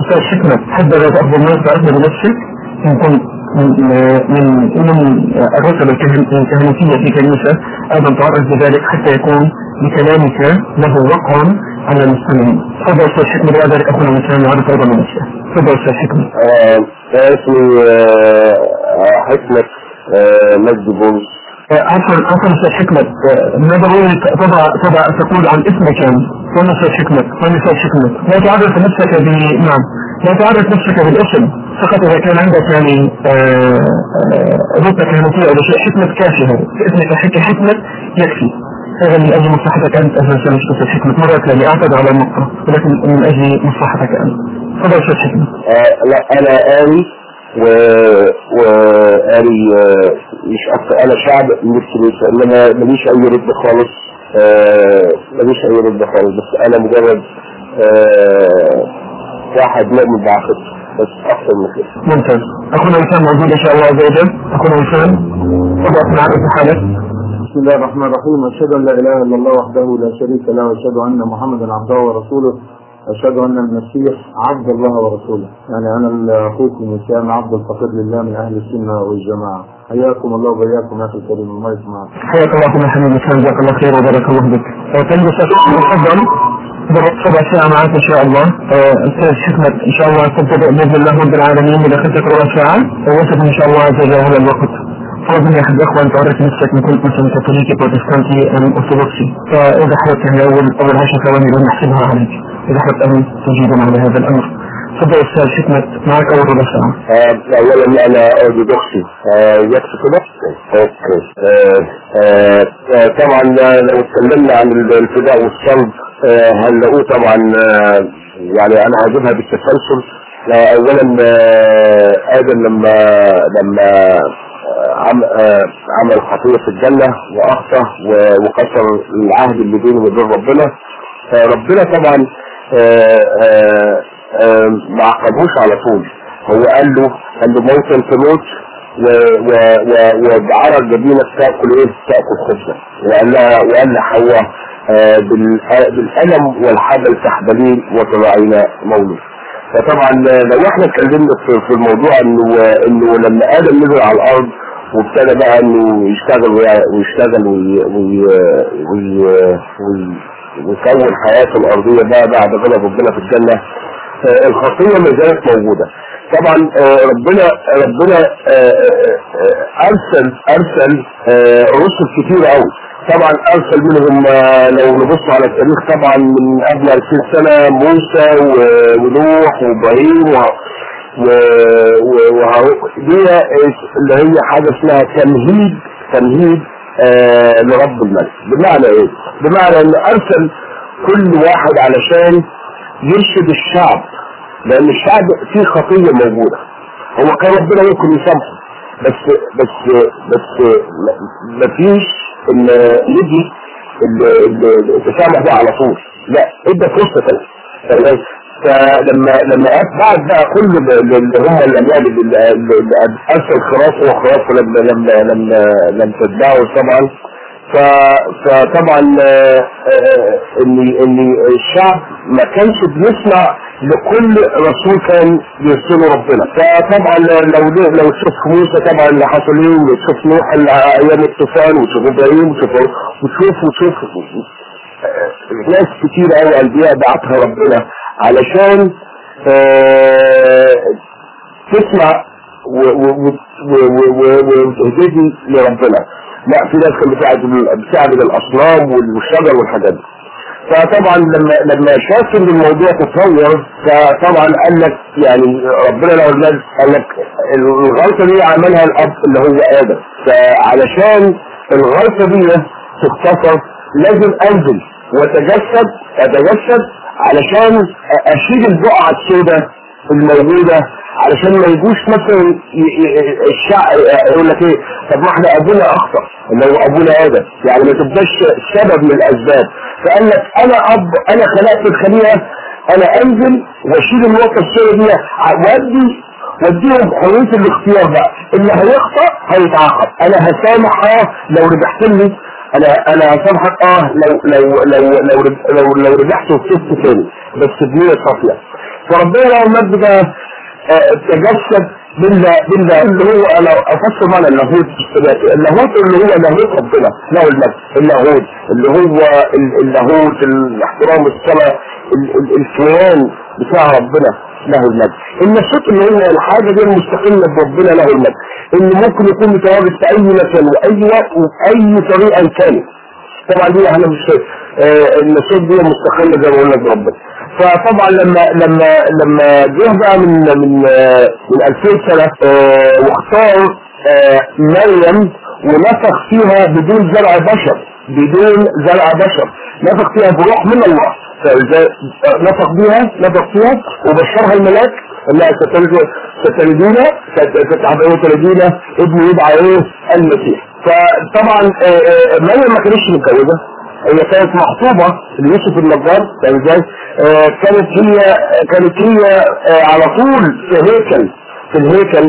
أستاذ حكمة حدد أفضل الناس تعرفنا بنفسك إن كنت من من من الرتبة الكهنوتية في كنيسة أيضا تعرف بذلك حتى يكون بكلامك له وقع على المستمعين. تفضل أستاذ حكمة بعد ذلك أخونا مثلا يعرف أيضا بنفسه. تفضل أستاذ حكمة. اسمي حكمة مجد بولس عفوا عفوا استاذ حكمة ما ضروري تضع تضع تقول عن اسمك يعني وين استاذ حكمة وين استاذ حكمة لا تعرف نفسك ب نعم لا تعرف نفسك بالاسم فقط اذا كان عندك يعني رتبة كهنوتية او شيء حكمة كافية اسمك حكي حكمة يكفي هذا من اجل مصلحتك انت اهلا وسهلا استاذ حكمة مرة ثانية اعتذر على النقطة ولكن من اجل مصلحتك انت تفضل استاذ حكمة لا انا آري و وآري مش أكتر أنا شعب من الكنيسة إنما ماليش أي رد خالص ماليش أي رد خالص بس أنا مجرد واحد مؤمن بعقد بس أكتر من كده ممتاز اخونا وسام موجود ان شاء الله عز وجل اخونا وسام تفضل معك حالك بسم الله الرحمن الرحيم أشهد أن لا إله إلا الله وحده لا شريك له وأشهد أن محمدا عبده ورسوله أشهد أن المسيح عبد الله ورسوله يعني أنا أخوكم وسام عبد الفقير لله من أهل السنة والجماعة حياكم الله وبياكم يا أخي الكريم الله يسمعك حياك الله اخونا حبيبي وسام جزاك الله خير وبارك الله بك تنجو استاذ تفضل سبع ساعة معك ان شاء الله استاذ حكمة ان شاء الله تبتدئ باذن الله رب العالمين اذا كنت ربع ساعة ووصف ان شاء الله عز وجل هذا الوقت فرض يا احد الاخوه ان تعرف نفسك من كنت مثلا كاثوليكي بروتستانتي ام ارثوذكسي فاذا حببت هي اول اول 10 ثواني بدون نحسبها عليك اذا حببت ان تجيبنا على هذا الامر تفضل استاذ حكمة معك اول ربع ساعة اولا انا ارثوذكسي يكفي كده اوكي طبعا لو اتكلمنا عن الفداء والصلب هنلاقوه طبعا يعني انا هجيبها بالتسلسل اولا ادم لما لما عمل خطية في الجنة واخطأ وكسر العهد اللي بينه وبين ربنا فربنا طبعا ما عاقبوش على طول هو قال له قال له موتا تموت وبعرق جبينك تاكل ايه تاكل خبزه وقال لها وقال لحواء بالالم والحبل تحبلين وتراعينا مولود فطبعا لو احنا اتكلمنا في الموضوع انه انه لما ادم نزل على الارض وابتدى بقى انه يشتغل ويشتغل ويكون حياته الارضيه بقى بعد غضب ربنا في الجنه الخطيه ما زالت موجوده طبعا ربنا ربنا ارسل ارسل رسل كتير قوي طبعا ارسل منهم لو نبص على التاريخ طبعا من قبل 2000 سنه موسى ونوح وابراهيم و دي اللي هي حاجه اسمها تمهيد تمهيد آه لرب الملك بمعنى ايه؟ بمعنى ان ارسل كل واحد علشان يرشد الشعب لان الشعب فيه خطيه موجوده هو كان ربنا ممكن يسامحه بس بس بس مفيش ان يجي التسامح ده على طول لا ادى فرصه ثانيه فلما لما بعد بقى كل اللي هم الاموال اللي ارسل خراف وخراف لما لما لما لم تتباعوا طبعا فطبعا ان ان الشعب ما كانش بيسمع لكل رسول كان يرسله ربنا فطبعا لو لو تشوف موسى طبعا اللي حصل ايه وتشوف نوح ايام الطوفان وتشوف ابراهيم وتشوف وتشوف وتشوف ناس كتير قوي انبياء بعتها ربنا علشان تسمع وتهتدي لربنا لا في ناس كانت بتعبد بتعبد الاصنام والشجر والحاجات دي فطبعا لما لما شاف ان الموضوع تطور فطبعا قال لك يعني ربنا لو قال لك الغلطه دي عملها الاب اللي هو ادم فعلشان الغلطه دي تختصر لازم انزل واتجسد اتجسد علشان اشيل البقعه السوداء الموجوده علشان ما يجوش مثلا الشعب يقول لك ايه طب ما احنا ابونا اخطا اللي هو ابونا ادم يعني ما تبقاش سبب من الاسباب فقال لك انا اب انا خلقت الخليقه انا انزل واشيل النقطه السوداء دي وادي واديهم حريه الاختيار بقى اللي هيخطا هيتعاقب انا هسامح اه لو ربحت لي انا انا هسامحك اه لو لو لو لو لو, لو ربحت وكسبت تاني بس بنيه صافيه فربنا له المجد ده آه، تجسد بالله بالله اللي هو انا افسر معنى اللاهوت اللاهوت اللي هو لاهوت ربنا له المجد اللاهوت اللي هو ال- اللاهوت الاحترام الصلاه ال- ال- الكيان بتاع ربنا له المجد النشاط اللي هو الحاجه دي المستقله بربنا له المجد اللي ممكن يكون متواجد في اي مكان واي وقت وباي طريقه كانت طبعا دي احنا مش آه، النشاط دي مستقله زي ما قلنا بربنا فطبعا لما لما لما جه بقى من من آه، من 2000 سنه آه، واختار آه، مريم ونفخ فيها بدون زرع بشر بدون زرع بشر نفخ فيها بروح من الله فإذا نفخ بها نفخ فيها وبشرها الملاك انها ستلد- ستلدون ستتعبئون تلدون ابن يدعى ايه المسيح فطبعا آه، آه، مريم ما كانتش متجوزه هي كانت مخطوبة ليوسف النجار فاهم ازاي؟ آه، كانت هي كانت هي آه، على طول في هيكل في الهيكل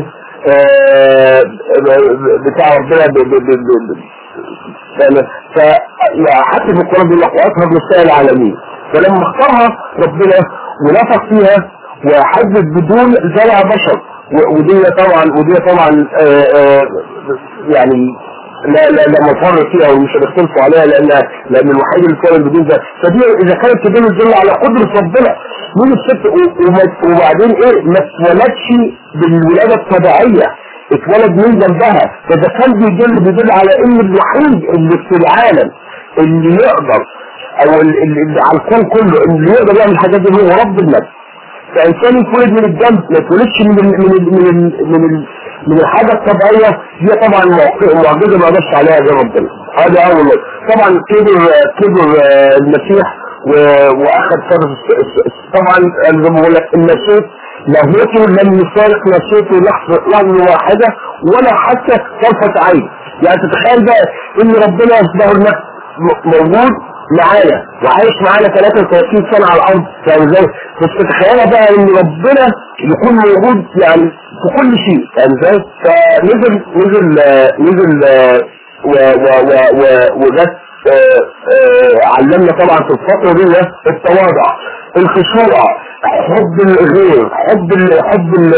آه، بتاع ربنا ب- ب- ب- ب- ب- فاهم؟ ف يعني حتى في القرآن بيقول لك وأطهر نساء العالمين فلما اختارها ربنا ونفخ فيها وحدد بدون زرع بشر و- ودي طبعا ودي طبعا آه، آه، يعني لا لا لا مفر فيها ومش هنختلفوا عليها لان لان الوحيد اللي كان بدون ده فدي اذا كانت تدل تدل على قدره ربنا مين الست و- وما- وبعدين ايه ما اتولدش بالولاده الطبيعيه اتولد من جنبها فاذا كان بيدل بيدل على ان الوحيد اللي في العالم اللي يقدر او اللي اللي على الكون كله اللي يقدر يعمل الحاجات دي هو رب المجد فانسان يتولد من الجنب ما يتولدش من ال من ال من ال من, ال من الحاجه الطبيعيه دي طبعا موق- معجزه ما يقدرش عليها غير ربنا هذا اول نقطة. طبعا كبر كبر آه، المسيح و- واخذ فرض الس- الس- الس- طبعا أنا زي ما بقول لك النسيت لاهوته لم يفارق نسيته لحظه لحظه واحده ولا حتى طرفه عين يعني تتخيل بقى ان ربنا له المجد م- موجود معايا وعايش معانا 33 سنة على الأرض فاهم ازاي؟ بس تتخيلها بقى إن ربنا يكون موجود يعني في كل شيء فاهم ازاي؟ فنزل نزل آه، نزل آه، و و و و وجت آه، آه، علمنا طبعا في الفترة دي التواضع الخشوع حب الغير حب ال حب ال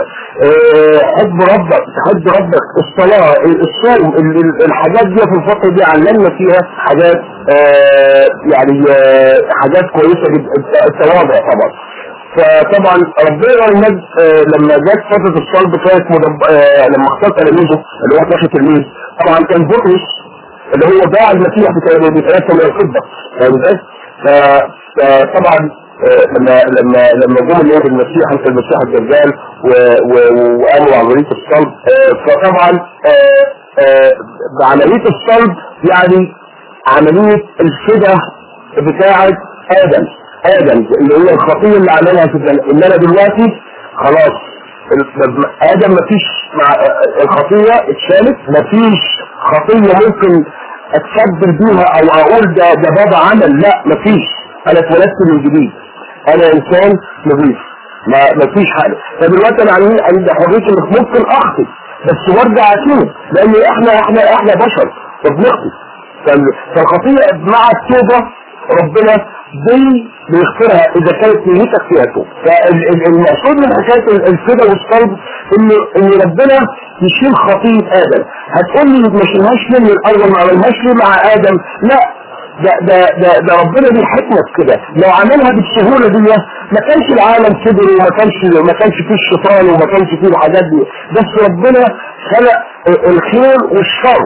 آه، حب ربك حب ربك الصلاة الصوم ال- ال- الحاجات دي في الفترة دي علمنا فيها حاجات آه، يعني آه، حاجات كويسة جدا التواضع طبعا فطبعا ربنا المجد آه، لما جت فترة الصلب كانت مدب... آه، لما اختار تلاميذه اللي هو 12 تلميذ طبعا كان بطرس اللي هو باع المسيح بثلاثة من الفضة فاهم ازاي؟ ف- فطبعا آه، لما لما لما جم اليهود المسيح انت المسيح الدجال و- و- وقاموا عملية الصلب آه، فطبعا آه، آه، بعملية الصلب يعني عملية الفدى بتاعة آدم آدم اللي هي الخطية اللي عملها في الجنة إن أنا دلوقتي خلاص ال- آدم مفيش مع الخطية اتشالت مفيش خطية ممكن اتفضل بيها او اقول ده ده بابا عمل لا مفيش انا اتولدت من جديد انا انسان نظيف ما مفيش حاجة فدلوقتي انا عندي عندي حرية انك ممكن اخطي بس وارجع اتوب لان احنا احنا احنا بشر فبنخطي فال- فالخطيئة مع التوبة ربنا دي بيغفرها اذا كانت نيتك فيها توبة فالمقصود من حكاية الفدا والصلب ان ان ربنا يشيل خطيئة ادم هتقول لي ما شيلهاش ليه من الاول ما عملهاش ليه مع ادم لا ده ده ده, ده ربنا دي حكمة في كده لو عملها بالسهولة دي ما كانش العالم كبر وما كانش ما كانش فيه الشيطان وما كانش فيه الحاجات دي بس ربنا خلق الخير والشر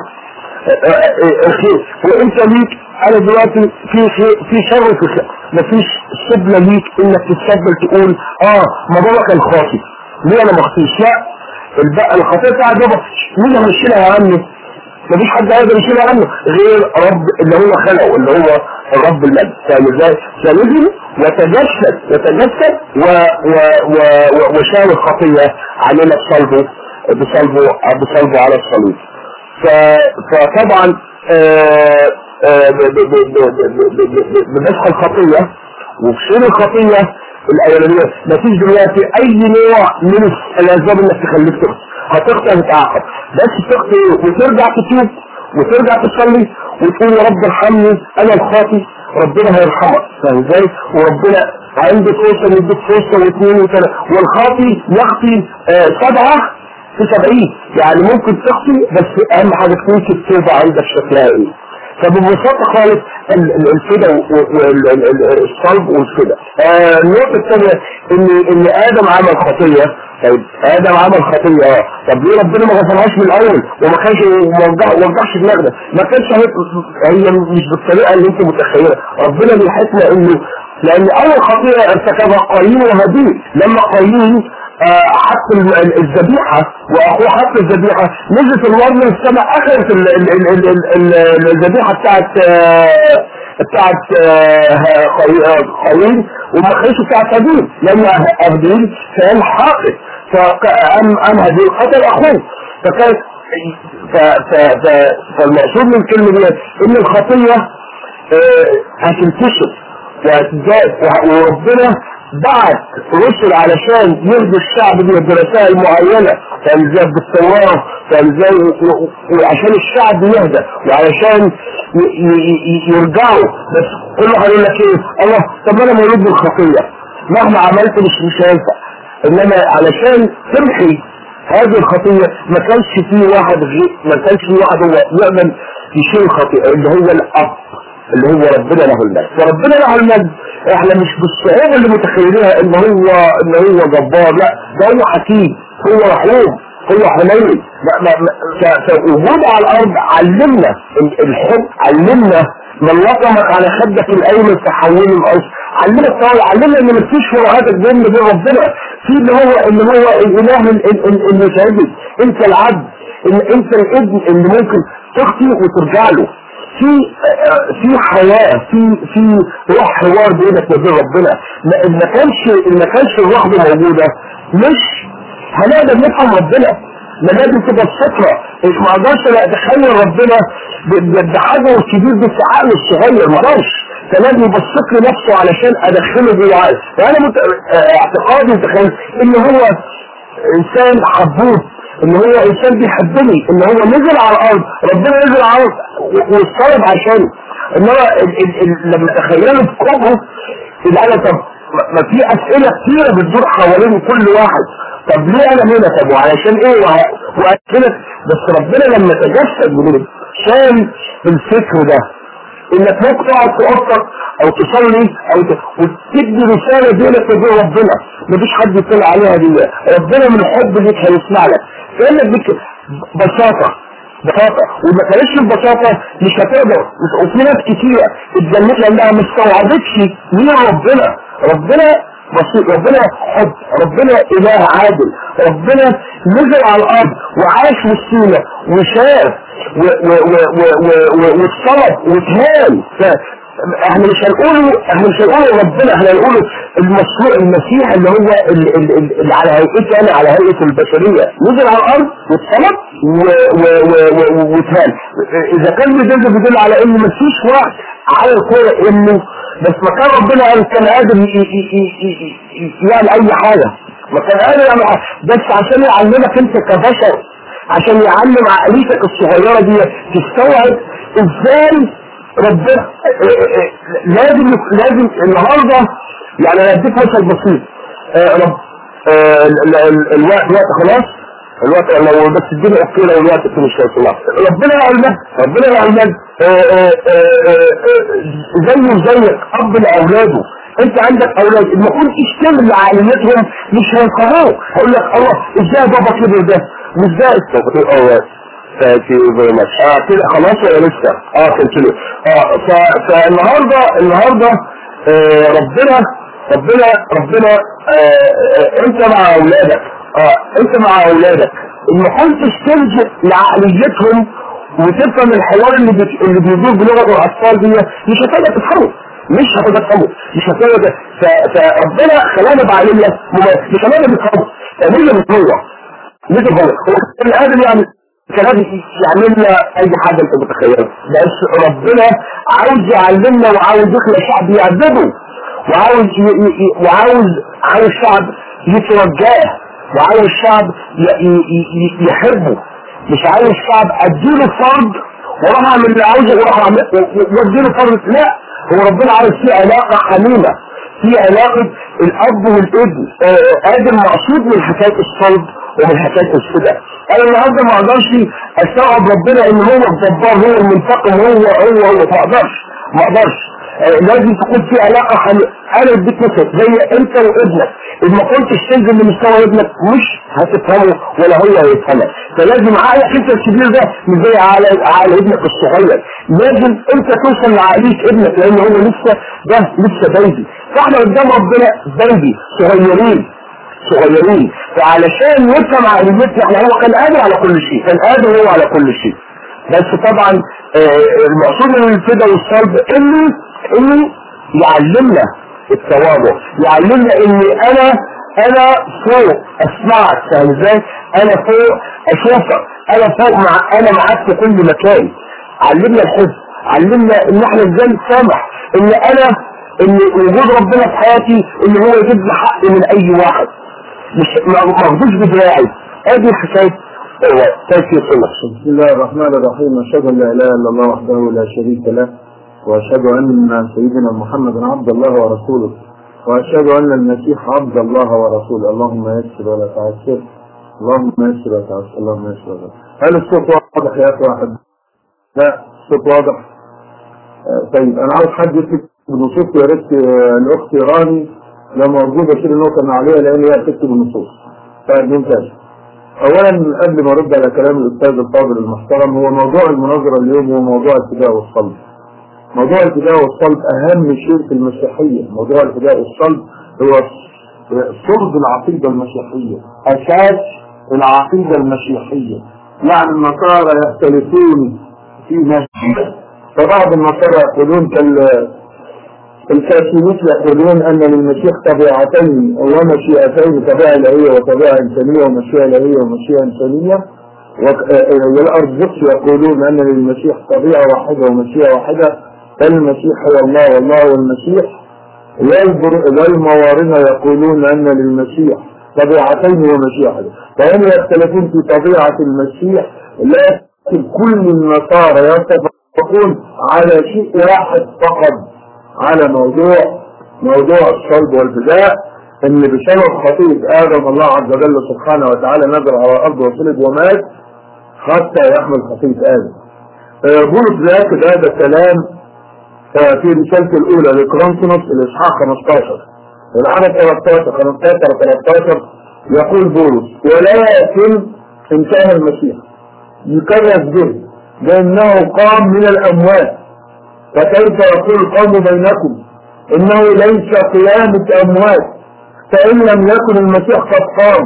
الخير وانت ليك انا دلوقتي في خير في شر في خير مفيش سبلة ليك انك تتسبل تقول اه ما بابا كان خاطي ليه انا ما اخطيش لا البقى الخطيئة بتاع بابا مين اللي هيشيلها عني مفيش حد هيقدر يشيلها عنه غير رب اللي هو خلقه اللي هو الرب المجد فاهم ازاي؟ فنزل وتجسد وتجسد و و و و وشال الخطية علينا بصلبه بصلبه بصلبه على الصليب ف فطبعا آه، آه، ب- ب- ب- ب- ب- ب- ب- بمسح الخطية وبشيل الخطية الأولانية مفيش دلوقتي أي نوع من الأسباب إنك تخليك تخطئ هتخطئ هتتعاقب بس تخطئ وترجع تتوب وترجع تصلي وتقول يا رب ارحمني أنا الخاطي ربنا هيرحمك فاهم ازاي؟ وربنا عنده فرصة يديك فرصة واثنين وثلاثة والخاطي يخطي آه سبعة في سبعين يعني ممكن تخطي بس اهم حاجة تكون التوبة عندك شكلها ايه فببساطة خالص ال- ال- الفدا والصلب والفدا آه، النقطة الثانية ان ان ادم عمل خطية طيب ادم عمل خطية اه طب ليه ربنا ما غفرهاش من الاول وما كانش وما وجع- وجعش دماغنا ما كانش هي- هي مش بالطريقة اللي انت متخيلها ربنا بيحسنا انه لان اول خطيئة ارتكبها قايين وهابيل لما قايين آه، حط ال- ال- الذبيحة واخوه حط الذبيحة نزلت النار من السماء اخذت ال- ال- ال- ال- ال- ال- الذبيحة بتاعت آه، بتاعت آه، قاي- آه، قايين وما خدش بتاعت هابيل لما هابيل كان حاقد فقام قام هابيل قتل اخوه فكانت ف- ف- ف- فالمقصود من الكلمة دي ان الخطية آه، هتنتشر وهتزداد وه- وربنا بعت رسل علشان يهدوا الشعب دي برسائل معينة فالزاد بالتوراة فالزاد وعشان الشعب يهدى وعلشان ي- ي- ي- يرجعوا بس كل واحد يقول لك ايه الله طب انا مولود بالخطية مهما عملت مش مش هينفع انما علشان تمحي هذه الخطية ما كانش فيه واحد غير ما كانش فيه واحد هو يقبل يشيل الخطيئة اللي هو الأب اللي هو ربنا له المجد فربنا له المجد احنا مش بالصعوبة اللي متخيلينها ان هو ان هو جبار لا ده هو حكيم هو رحوم هو حنين ما- ما- ما- ف- فوجوده على الارض علمنا ال- الحب علمنا من لطمك على خدك الايمن فحوله الايسر علمنا التوالي علمنا ان مفيش فروقاتك بين بين ربنا في اللي هو اللي هو الاله ال- ال- ال- اللي تعبد انت العبد ان انت الابن اللي ممكن تخطي وترجع له في في حياة في في روح حوار بينك وبين ربنا ما ما كانش ما كانش الروح دي موجودة مش هنقدر نفهم ربنا ما لازم تبقى الفطرة ما اقدرش اتخيل ربنا ب- ب- بحاجة الكبير ده في عقل الصغير ما اقدرش فلازم يبسط لي نفسه علشان ادخله جوه عقلي فانا مت... اه، اعتقادي متخيل ان هو انسان حبوب ان هو انسان بيحبني ان هو نزل على الارض ربنا نزل على الارض و- واتصلب عشاني انما ال- ال- ال- لما تخيلوا بكره يبقى انا طب ما- ما في اسئله كتيره بتدور حوالين كل واحد طب ليه انا هنا طب وعلشان ايه وه- واسئله بس ربنا لما تجسد من شال الفكر ده انك ممكن تقعد في اوضتك او تصلي او ت... وتدي رساله بينك وبين ربنا مفيش حد يطلع عليها دي ربنا من الحب ليك هيسمع لك فانك بك بساطه بساطة وما كانش البساطة مش هتقدر وفي ناس كتيرة اتجنت لانها ما استوعبتش مين ربنا ربنا بسيط ربنا حب ربنا اله عادل ربنا نزل على الارض وعاش وسطينا وشاف و- و- و- و- و- و- واتصلب واتهان ف- احنا مش هنقوله احنا مش هنقوله ربنا احنا هنقوله المسيح المسيح اللي هو ال- ال- ال- اللي على هيئته انا على هيئه البشريه نزل على الارض واتصلب و- و- و- و- واتهان اذا كان بيدل بيدل على ان مفيش وقت على الكوره انه بس ما كان ربنا قال كان قادر ي- ي- ي- ي- ي- يعمل اي حاجه ما كان قادر يعمل حاجه بس عشان يعلمك انت كبشر عشان يعلم عقليتك الصغيره دي تستوعب ازاي ربنا لازم لازم النهارده يعني انا اديك مثل بسيط آه، رب آه، ال- ال- الوقت الوقت خلاص الوقت لو بس اديني اوكي لو الوقت في مش خلاص ربنا يعلمك ربنا يعلمك آه، آه، آه، آه، زيه زيك اب لاولاده انت عندك اولاد المفروض تشتغل عقليتهم مش هينقروك هقول لك الله ازاي بابا كبر ده وازاي اه Thank you very much. اه كده خلاص ولا لسه؟ اه continue. اه ف- فالنهارده النهارده آه ربنا ربنا ربنا آه آه انت مع اولادك اه انت مع اولادك ما كنتش تلجئ لعقليتهم وتفهم الحوار اللي بي... اللي بيدور بلغه الاطفال دي مش هتقدر تفهمه مش هتقدر تفهمه مش هتقدر ف... فربنا خلانا بعلمنا مش هنقدر نفهمه هي من جوه مش هو هو كان قادر يعمل كان قادر يعمل لنا اي حاجه انت متخيلها بس ربنا عاوز يعلمنا وعاوز يخلق شعب يعذبه وعاوز ي... ي... ي- وعاوز عاوز شعب يتوجاه وعاوز شعب ي... ي... ي... يحبه مش عاوز شعب اديله فرض واروح اعمل اللي عاوزه واروح اعمل واديله فرض لا هو ربنا عايز فيه علاقة حميمة في علاقة الأب والابن آه، آدم مقصود من حكاية الصلب ومن حكاية الفداء أنا النهاردة ما أقدرش أستوعب ربنا إن هو الجبار هو المنتقم هو هو هو ما أقدرش ما أقدرش آه، لازم تكون في علاقة حميمة أنا اديك مثل زي أنت وابنك إذا ما كنتش تنزل لمستوى ابنك مش هتفهمه ولا هو هيفهمك فلازم عقلك انت الكبير ده مش زي عقل عقل ابنك الصغير لازم انت توصل لعقلية ابنك لان هو لسه ده لسه بيبي فاحنا قدام ربنا بيبي صغيرين صغيرين فعلشان نفهم عقليتنا احنا هو كان قادر على كل شيء كان قادر هو على كل شيء بس طبعا آه، المقصود من الفدا والصلب انه انه يعلمنا التواضع يعلمنا اني انا انا فوق اسمعك فاهم ازاي انا فوق اشوفك انا فوق مع انا معاك في كل مكان علمنا الحب علمنا ان احنا ازاي نسامح ان انا ان وجود ربنا في حياتي ان هو يجيب لي حقي من اي واحد مش ما ماخدوش بدراعي ادي حكايه هو تاكي صلح بسم الله الرحمن الرحيم أشهد أن لا إله إلا الله وحده لا شريك له وأشهد أن سيدنا محمدا عبد الله ورسوله وأشهد أن المسيح عبد الله ورسوله اللهم يسر ولا تعسر اللهم يسر ولا تعسر اللهم يسر ولا تعسر هل الصوت واضح يا أخي واحد؟ لا الصوت واضح آه، طيب أنا عاوز حد يكتب بنصوص يا ريت آه، الأخت راني لو موجودة شيل النقطة من عليها لأن هي بتكتب النصوص طيب ممتاز اولا قبل ما ارد على كلام الاستاذ الفاضل المحترم هو موضوع المناظره اليوم هو موضوع الفداء والصلب موضوع الفداء والصلب اهم شيء في المسيحيه موضوع الفداء والصلب هو صلب العقيده المسيحيه اساس العقيده المسيحيه يعني النصارى يختلفون في نفسه فبعض النصارى يقولون كال الكاثوليك يقولون ان للمسيح طبيعتين ومشيئتين طبيعه الهيه وطبيعه انسانيه ومشيئه الهيه ومشيئه انسانيه وك- آه، آه، والارثوذكس يقولون ان للمسيح طبيعه واحده ومشيئه واحده فالمسيح هو الله والله هو المسيح والبر- والموارنه يقولون ان للمسيح طبيعتين ومشيئه واحده فهم يختلفون في طبيعه المسيح لكن كل النصارى يتفقون على شيء واحد فقط على موضوع موضوع الصلب والفداء ان بسبب خطيئة ادم الله عز وجل سبحانه وتعالى نزل على الارض وصلب ومات حتى يحمل خطيئة ادم آه، بولس ذاك هذا الكلام آه، في رسالته الاولى لكرونسونوس الاصحاح 15 العدد 13 15 13 يقول بولس ولكن ان كان المسيح يكرس به بانه قام من الاموات فكيف يقول قوم بينكم انه ليس قيامة اموات فان لم يكن المسيح قد قام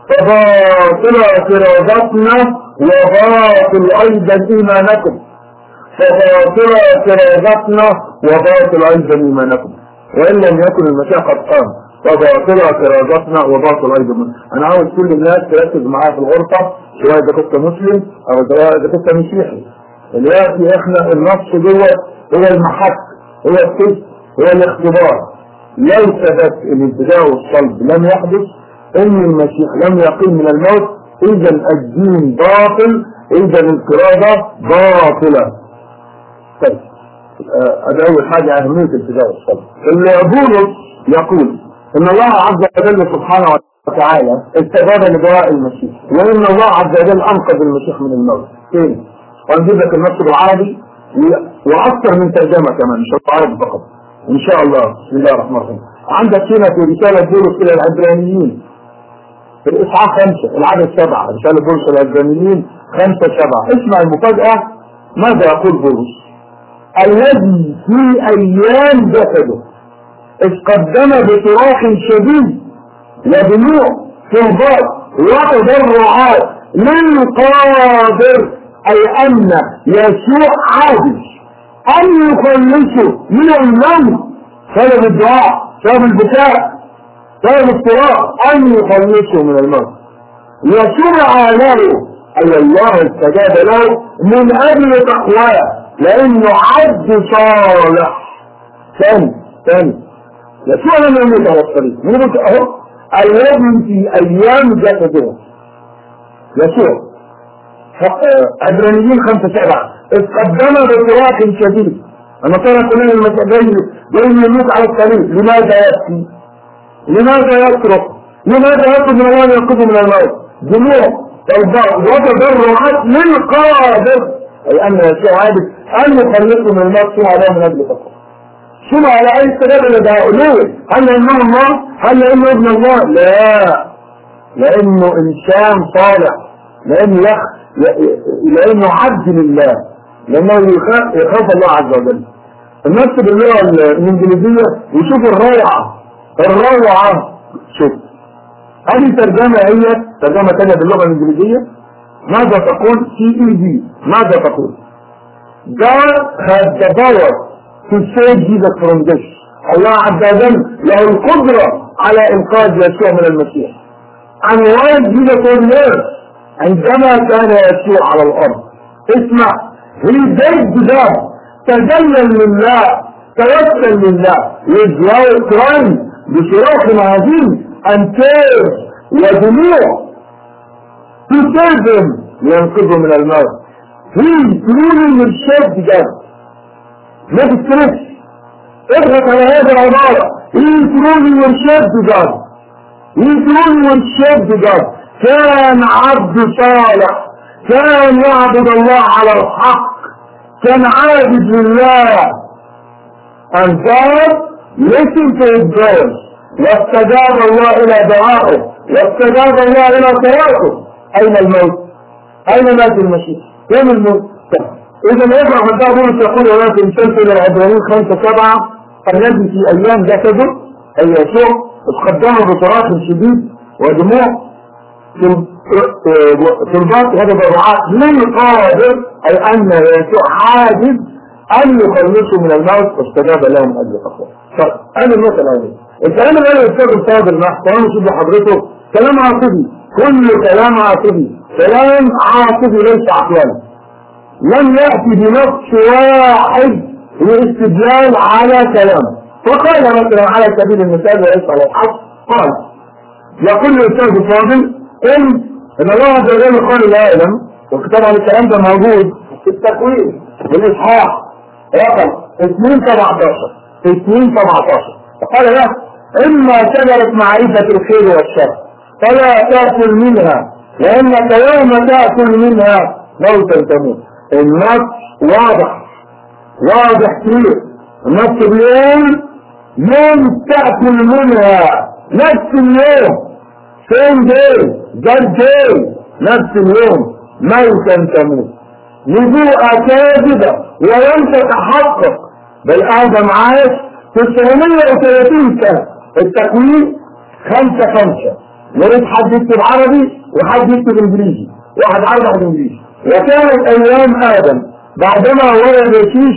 فباطل اعتراضاتنا وباطل ايضا ايمانكم فباطل اعتراضاتنا وباطل ايضا ايمانكم وان لم يكن المسيح قد قام فباطل اعتراضاتنا وباطل ايضا إيمانكم. انا عاوز كل الناس تركز معايا في الغرفه سواء اذا كنت مسلم او سواء اذا كنت مسيحي دلوقتي احنا النص دوت هو المحك هو التست هو الاختبار لو ثبت الابتداء والصلب لم يحدث ان المسيح لم يقيم من الموت اذا الدين باطل اذا القرابة باطلة طيب آه، هذا اول حاجة اهمية الابتداء والصلب اللي بولس يقول ان الله عز وجل سبحانه وتعالى استجاب لدعاء المسيح وان الله عز وجل انقذ المسيح من الموت فين؟ وهنجيب لك النص بالعربي واكثر من ترجمه كمان مش بالعربي فقط ان شاء الله بسم الله الرحمن الرحيم عندك هنا في رساله بولس الى العبرانيين في الاصحاح خمسه العدد سبعه رساله بولس الى العبرانيين خمسه سبعه اسمع المفاجاه ماذا يقول بولس الذي في ايام جسده اذ قدم بصراخ شديد ودموع صهبات وتضرعات من قادر أي أن يسوع عاجز أن يخلصه من الموت سبب الدعاء سبب البكاء سبب الصراخ أن يخلصه من الموت يسوع له أي الله استجاب له من أجل تقواه لأنه عبد صالح ثاني ثاني يسوع لم يموت على الطريق يموت أهو الذي في أيام جسده يسوع عبرانيين خمسة سبعة اذ قدم بصراخ شديد النصارى كلهم المسيح جاي جاي يموت على الصليب لماذا يبكي؟ لماذا يصرخ؟ لماذا يطلب من الله ان ينقذه من الموت؟ دموع وتضرعات للقادر اي ان يسوع عابد ان يخلصه من الموت ثم عليه من اجل فقط ثم على اي استجابه لدعوه هل لانه الله؟ هل لانه ابن الله؟ لا لانه انسان صالح لانه يخ... لانه عبد لله لانه يخاف, يخاف الله عز وجل الناس باللغه الانجليزيه يشوفوا الروعه الروعه شوف هذه ترجمه هي ترجمه ثانيه باللغه الانجليزيه ماذا تقول سي اي دي ماذا تقول God has the power to save Jesus from this الله عز وجل له القدرة على إنقاذ يسوع من المسيح and while Jesus on earth عندما كان يسوع على الأرض اسمع he begged God تذلل لله توسل لله with loud crying بصراخ عظيم and tears ودموع to save him لينقذه من الموت he truly will save God ما تسترس اضغط على هذه العبارة he truly will save God he truly will save God كان عبد صالح كان يعبد الله على الحق كان عابد لله and God listened to his prayers واستجاب الله الى دعائه واستجاب الله الى صلاته اين الموت اين مات المسيح فين الموت اذا يفرح من ده بولس يقول هنا في مسلسل العبرانيين خمسة سبعة الذي في ايام جسده اي يسوع اتقدمه بصراخ شديد ودموع في الباطن هذا ضرعات من قادر اي ان يسوع حاجز ان يخلصه من الموت واستجاب له من اجل تقوى طيب انا النقطه الاولانيه الكلام اللي قاله الاستاذ الصادر مع احترام شوف حضرته كلام عاطفي كل كلام عاطفي كلام عاطفي ليس عقلاني لم ياتي بنص واحد لاستدلال على كلامه فقال مثلا على سبيل المثال وليس على الحق قال يقول الاستاذ الفاضل قل ان الله عز وجل قال العالم وطبعا الكلام ده موجود في التكوين بالاصحاح رقم 2 17 2 17 قال له اما شجره معرفه الخير والشر فلا تاكل منها لانك يوم تاكل منها موتا تموت النص واضح واضح كتير النص بيقول يوم تاكل منها نفس اليوم same day that day نفس اليوم موتا تموت نبوءة كاذبة ولم تتحقق بل آدم عاش 930 سنة التكوين خمسة خمسة نريد حد يكتب عربي وحد يكتب انجليزي واحد عربي واحد انجليزي وكانت ايام ادم بعدما ولد يشيش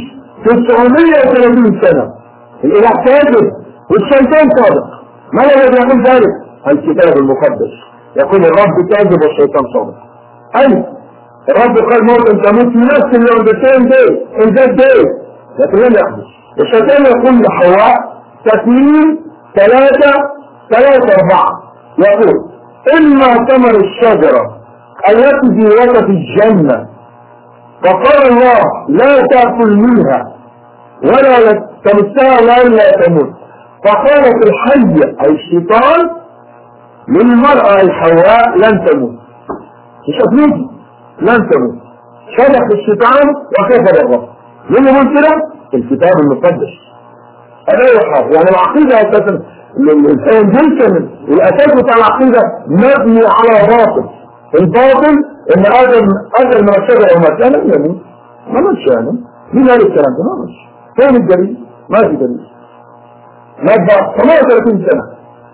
930 سنة الاله كاذب والشيطان صادق ما الذي يقول ذلك؟ الكتاب المقدس يقول الرب كاذب والشيطان صادق اي الرب قال موت انت تموت في نفس اليوم the same day in that day لكن لم يحدث الشيطان يقول لحواء تكوين ثلاثة ثلاثة أربعة يقول إما ثمر الشجرة التي في وسط الجنة فقال الله لا تأكل منها ولا تمسها ولا تموت فقالت الحية أي الشيطان للمرأة الحواء لن تموت مش هتموتي لن تموت شرح الشيطان وكفر الرب مين يقول كده؟ الكتاب المقدس هذا يحاف يعني العقيدة أساسا الفاونديشن الأساس بتاع العقيدة مبني على باطل الباطل إن آدم أكل من الشجرة وما كان لم يموت ما ماتش آدم مين قال الكلام ده؟ ما ماتش فين الدليل؟ ما في دليل مات بعد 38 سنة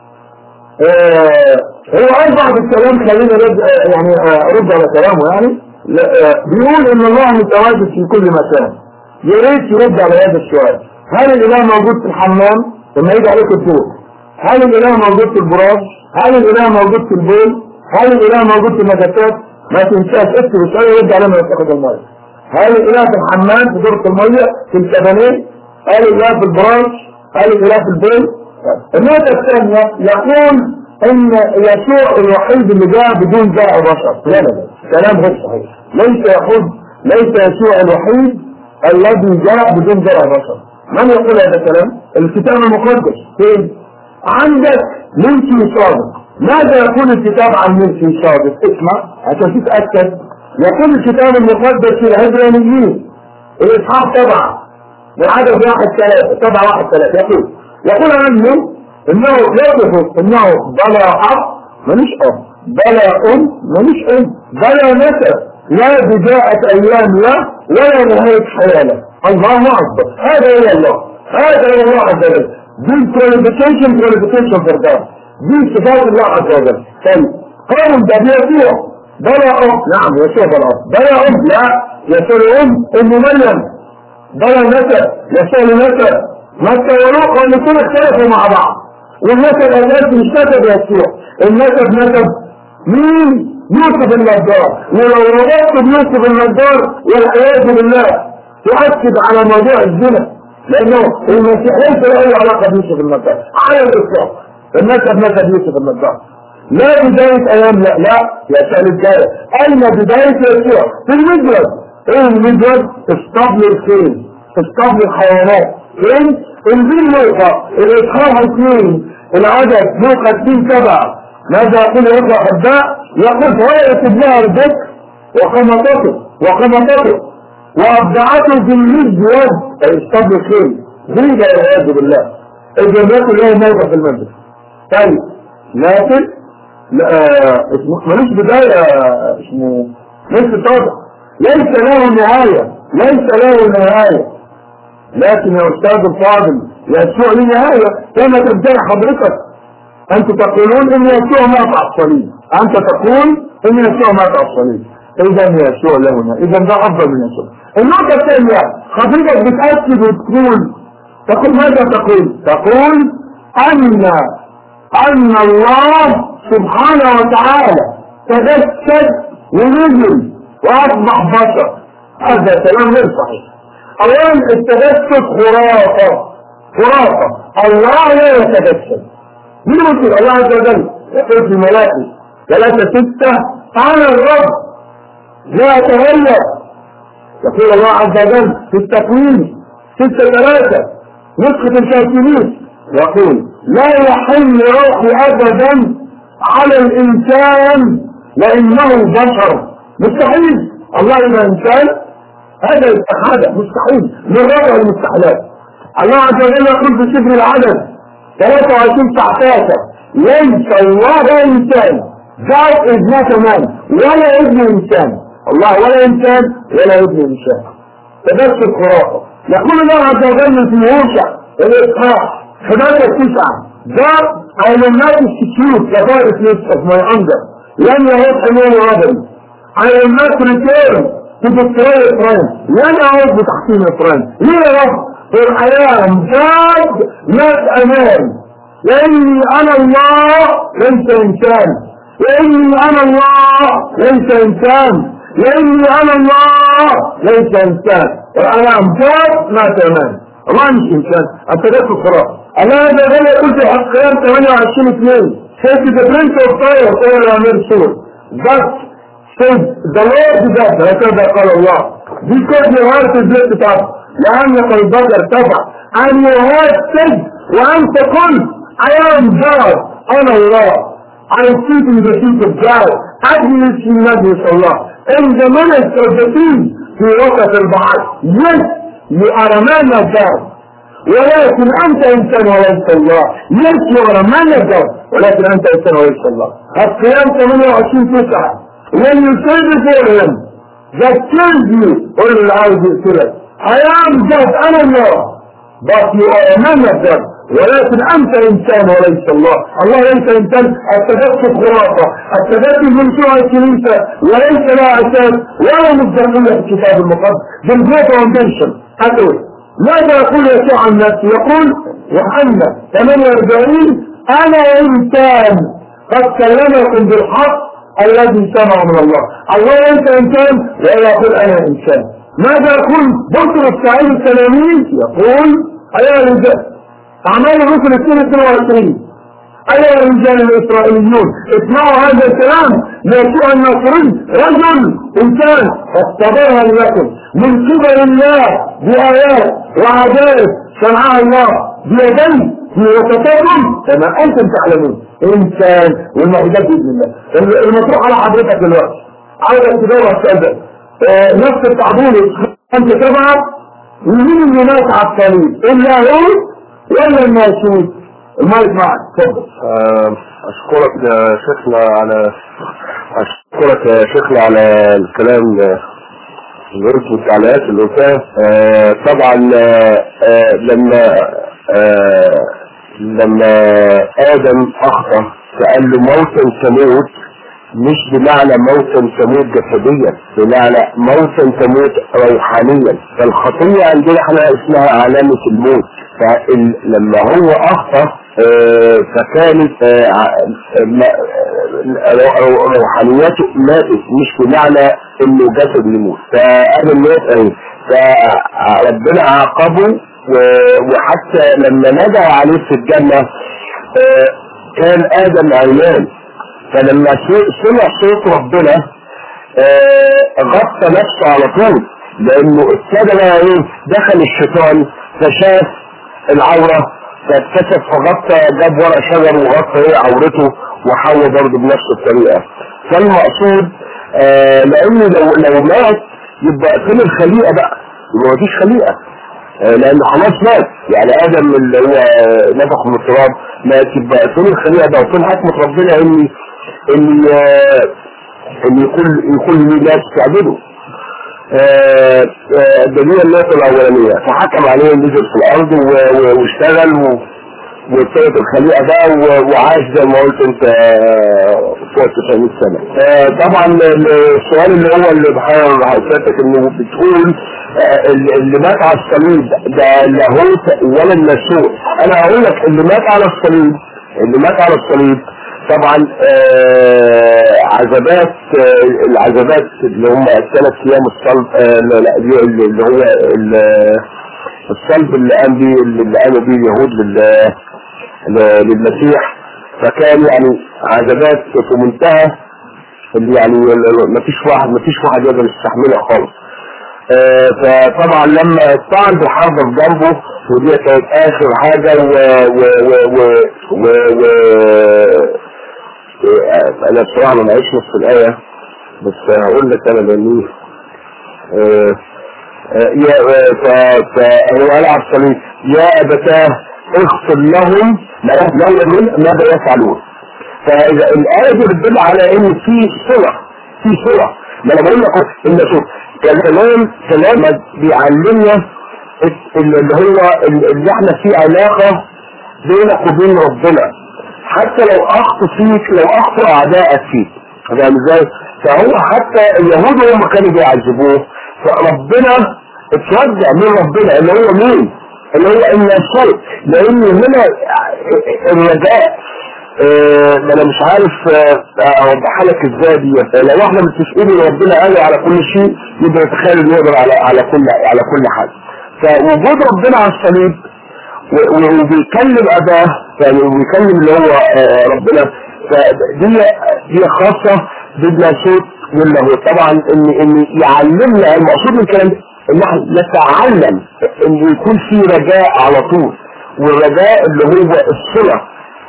هو قال بعض الكلام خلينا رد يعني ارد على كلامه يعني بيقول ان الله متواجد في كل مكان يا ريت يرد على هذا السؤال هل الاله موجود في الحمام لما يجي عليك الدور هل الاله موجود في البراز هل الاله موجود في البول هل الاله موجود في النجاسات ما تنساش اكتب السؤال يرد عليه لما تاخد الميه هل الاله في الحمام في دورة الميه في الكبانيه هل الاله في البراز هل الاله في البول النقطة الثانية يقول ان يسوع الوحيد اللي جاء بدون داء بشر لا لا لا كلام غير صحيح ليس يقول ليس يسوع الوحيد الذي جاء بدون جرى بشر من يقول هذا الكلام؟ الكتاب المقدس فين؟ عندك ملكي صادق ماذا يقول الكتاب عن ملكي صادق؟ اسمع عشان تتأكد يقول الكتاب المقدس في العبرانيين الإصحاح سبعة من عدد واحد ثلاثة سبعة واحد ثلاثة يقول يقول عنه إنه يصف إنه بلا أب ملوش أب بلا أم ملوش أم بلا نسب لا بداية أيام له ولا نهاية حياة له الله أكبر هذا هو الله هذا هو الله عز وجل دي كواليفيكيشن كواليفيكيشن فور جاد دي صفات الله عز وجل طيب قول ده بيسوع بلا أم نعم يسوع بلا أم بلا أم لا يسوع أم أم مريم بلا نسب يسوع نسب مكة ولوقا الاثنين اختلفوا مع بعض والنسب الناس مش نسب يسوع النسب نسب مين يوسف النجار ولو ربطت بيوسف النجار والعياذ بالله تؤكد على موضوع الزنا لانه المسيح ليس له اي علاقه بيوسف النجار على الاطلاق النسب نسب يوسف النجار لا بداية ايام لا لا يا سأل الجاية اين بداية يسوع في المجرد ايه المجرد اسطبل الخيل اسطبل الحيوانات فين انزل لوقا الاصحاح اثنين العدد لوقا اثنين سبعة ماذا يقول يقرأ حباء يقول فوائد ابنها البكر وقمطته وقمطته وأبدعته في المزود اسطبل الخيل زيد والعياذ بالله الجنات له موقع في المنزل طيب لكن لا اسمه ملوش بداية اسمه ليس طابع ليس له نهاية ليس له نهاية لكن يا أستاذ الفاضل يسوع له نهاية كما تبدأ حضرتك أنت تقولون إن يسوع مات على الصليب أنت تقول إن يسوع مات على الصليب إذا يسوع له نهاية إذا ده أفضل من يسوع النقطة الثانية حضرتك بتأكد وتقول تقول ماذا تقول؟ تقول أن أن الله سبحانه وتعالى تجسد ونزل واصبح بشر هذا كلام غير صحيح اولا التجسد خرافه خرافه الله لا يتجسد مين يقول الله عز وجل يقول في ملائكه ثلاثة ستة أنا الرب لا أتغير يقول الله عز وجل في التكوين ستة ثلاثة نسخة الكافرين يقول لا يحل روحي أبدا على الإنسان لأنه بشر مستحيل الله إذا إنسان هذا استحالة مستحيل من رابع المستحيلات الله عز وجل يقول في سفر العدد 23 19 ليس الله إنسان God is not a man ولا ابن إنسان الله ولا إنسان ولا ابن إنسان فبس الخرافة يقول الله عز وجل في هوشع الإصحاح 11 9 that I will not institute the righteousness of my anger. لن يعود حمول غضبي. I will not return to destroy Israel. لن أعود بتحكيم إسرائيل. ليه يا رب؟ For I am God not a man. لأني أنا الله ليس إنسان. لأني أنا الله ليس إنسان. لأني أنا الله ليس إنسان. I am God not a man. الله مش إنسان. أنت ده الخرافة. الله هذا غير يقول في حقيان 28 2 says the prince of fire over Amir Sur but says the Lord God هكذا قال الله because your heart is lifted up لأن قلبك ارتفع and your heart said وأنت قلت I am God أنا الله I sit in the seat of God أجلس في مجلس الله in the midst of the sea في وسط البحر yes you are a man of God ولكن أنت إنسان وليس الله يسوع ما نجد ولكن أنت إنسان وليس الله القيام 28 تسعة when you say before him that kills you قل له عاوز يقتلك I am God أنا الله but you are a man of God ولكن أنت إنسان وليس الله الله ليس إنسان التجسد خرافة التجسد من سوء الكنيسة وليس لها أساس ولا مصداقية في الكتاب المقدس بالجوة فاونديشن هتقول ماذا يقول يسوع عن نفسه يقول يوحنا 48 انا انسان قد كلمكم بالحق الذي سمع من الله الله ليس انسان ولا يقول انا انسان ماذا يقول بطرس سعيد التلاميذ يقول ايها الرجال اعمال الرسل 22 أيها الرجال الإسرائيليون اسمعوا هذا الكلام يسوع الناصري رجل إنسان اختبرها لكم من قبل الله بآيات وعجائب صنعها الله بيديه في وسطكم كما أنتم تعلمون إنسان والمعجزات بإذن الله المطروح على حضرتك دلوقتي عايزك تدور على السؤال ده آه، نفس التعبير أنت تبعت ومين اللي مات على الصليب؟ اللاهوت ولا الناسوت؟ المايك معك اتفضل آه، أشكرك يا شيخنا على أشكرك يا شيخنا على الكلام الورث والتعليقات اللي قلتها آه، طبعا آه، آه، لما آه، لما آدم أخطأ فقال له موتا تموت مش بمعنى موتا تموت جسديا بمعنى موتا تموت روحانيا فالخطية عندنا احنا اسمها علامة الموت فلما هو أخطأ آه، فكانت آه، ع- ما- آه، رو- روحانياته ماتت مش بمعنى انه جسد يموت فقال الموت ايه فربنا عاقبه و- وحتى لما ندى عليه في الجنة آه، كان آدم عيان فلما س- سمع صوت ربنا آه، غطى نفسه على طول لانه ابتدى بقى ايه دخل الشيطان فشاف العورة فاتكسف فغطى جاب ورق شجر وغطى ايه عورته وحاول برضه بنفس الطريقة فالمقصود آه لانه لو لو مات يبقى فين الخليقة بقى يبقى مفيش خليقة آه، لانه خلاص مات يعني ادم اللي هو آه، نفخ من التراب مات يبقى فين الخليقة بقى وفين حكمة ربنا ان ان آه، ان يكون يكون ليه ناس تعبده آه، آه، دليل النقطة الأولانية فحكم عليه نزل في الأرض و- و- واشتغل و- وابتدت الخليقة بقى و- وعاش زي ما قلت أنت آه، فوق 900 سنة آه، طبعا السؤال اللي هو اللي بحاول حضرتك إنه بتقول آه، اللي اللي مات على الصليب ده لاهوت ولا الناسوت أنا هقول لك اللي مات على الصليب اللي مات على الصليب طبعا آه عذابات آه العذابات اللي هم الثلاث ايام الصلب آه لا لا دي اللي اللي هو ال- الصلب اللي قام بيه اللي قاموا بيه اليهود لل- ل- للمسيح فكان يعني عذابات في منتهى اللي يعني ما فيش واحد ما فيش واحد يقدر يستحملها خالص آه، فطبعا لما الطعن بالحرب في جنبه ودي كانت اخر حاجة و و و و و, و آه، انا بصراحة ما معيش نص الاية بس هقول لك انا لاني آه، آه، يا آه، ف- فهو قال على الصليب يا ابتاه اغفر لهم ما لهم من ماذا يفعلون فاذا الايه دي بتدل على ان في صله في صله ما انا بقول لك ان شوف كلام كلام بيعلمنا اللي هو اللي احنا في علاقه بينك وبين ربنا حتى لو اخطوا فيك لو اخطوا اعدائك فيك فاهم ازاي؟ فهو حتى اليهود هم كانوا بيعذبوه فربنا اترجع من ربنا اللي هو مين؟ اللي هو الناصر لان هنا الرجاء آه، ما انا مش عارف آه، اوضحها لك ازاي دي لو احنا متفقين ان ربنا قادر على كل شيء يبقى نتخيل انه يقدر على على كل على كل حاجه فوجود ربنا على الصليب و- و- وبيكلم اباه يعني وبيكلم اللي هو آه، ربنا فدي دي خاصه بالناسوت واللاهوت طبعا ان ان يعلمنا المقصود من الكلام ده ان احنا نتعلم ان يكون في رجاء على طول والرجاء اللي هو الصله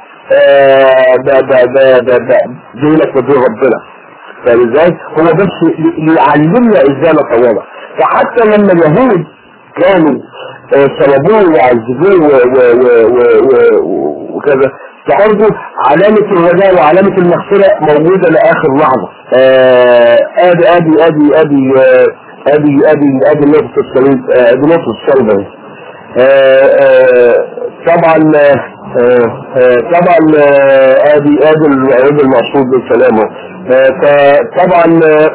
آه، ده ده ده ده ده بينك وبين ربنا فاهم ازاي؟ هو بس ي- يعلمنا ازاي نتواضع فحتى لما اليهود كانوا آه، صلبوه وعذبوه و- و- و- و- و- وكذا فبرضه علامة الرجاء وعلامة المغفرة موجودة لآخر لحظة آه، ادي ادي ادي ادي آه، ادي ادي ادي نقطة الصليب آه، ادي نقطة الصلب اهي. آه، آه، طبعا آه، آه، طبعا آه، ادي ادي العيب المقصود بالكلام اهو. آه، فطبعا آه،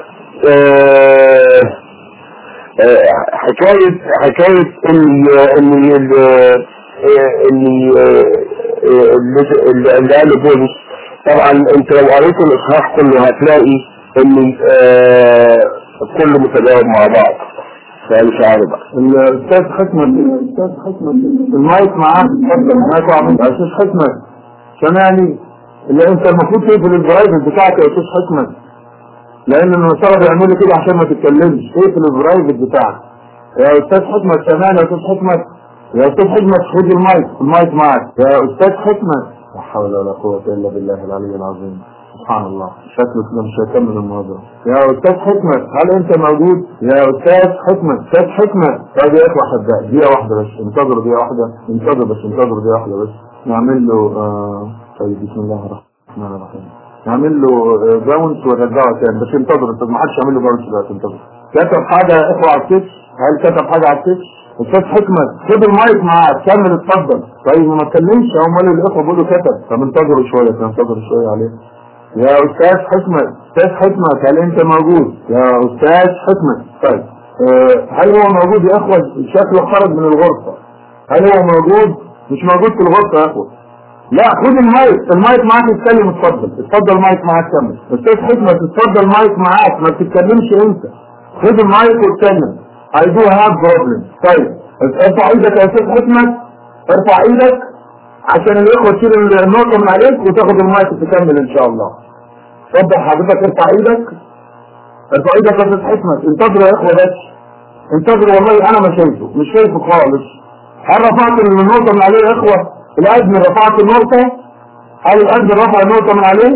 آه، آه، حكاية حكاية ان ان ال- آه، ان آه، آه، اللي اللي قاله بولس طبعا انت لو قريت الاصحاح كله هتلاقي ان آه، كله متجاوب مع بعض فمش عارف بقى الاستاذ حكمت الاستاذ حكمت المايك معاك اتفضل المايك معاك استاذ حكمت سامعني اللي انت المفروض تقفل البرايفت بتاعك يا استاذ حكمت لان النصارى بيعملوا كده عشان ما تتكلمش اقفل البرايفت بتاعك يا استاذ حكمت سامعني يا استاذ حكمت يا استاذ حكمت خد المايك المايك معاك يا استاذ حكمت لا حول ولا قوة الا بالله العلي العظيم سبحان الله شكله كده مش هيكمل الموضوع يا استاذ حكمت هل انت موجود يا استاذ حكمت استاذ حكمت طيب يا اخوة حباء دقيقة واحدة بس انتظروا دقيقة واحدة انتظر بس انتظروا دقيقة واحدة بس نعمل له آه طيب بسم الله الرحمن الرحيم نعمل له آه، باونس ونرجعه تاني بس انتظر انت ما حدش يعمل له باونس دلوقتي انتظر كتب حاجة يا اخوة على الكتف هل كتب حاجة على الكتف استاذ حكمت خد المايك معاك كمل اتفضل طيب ما اتكلمش امال الاخوه بيقولوا كتب طب انتظروا شويه انتظروا شويه عليه يا استاذ حكمت استاذ حكمت هل انت موجود يا استاذ حكمت طيب أه هل هو موجود يا اخوه شكله خرج من الغرفه هل هو موجود مش موجود في الغرفه يا اخوه لا خد المايك المايك معاك اتكلم اتفضل اتفضل مايك معاك كمل استاذ حكمت اتفضل مايك معاك ما بتتكلمش انت خد المايك واتكلم I do have problem طيب ارفع ايدك يا استاذ حكمت ارفع ايدك عشان الاخوه تشيل النقطه من عليك وتاخد المايك وتكمل ان شاء الله اتفضل حضرتك ارفع ايدك ارفع ايدك يا استاذ حكمت انتظروا يا اخوه بس انتظروا والله انا ما شايفه مش شايفه خالص هل رفعت النقطه من عليه يا اخوه الادمن رفعت النقطه هل الادمن رفع النقطه من عليه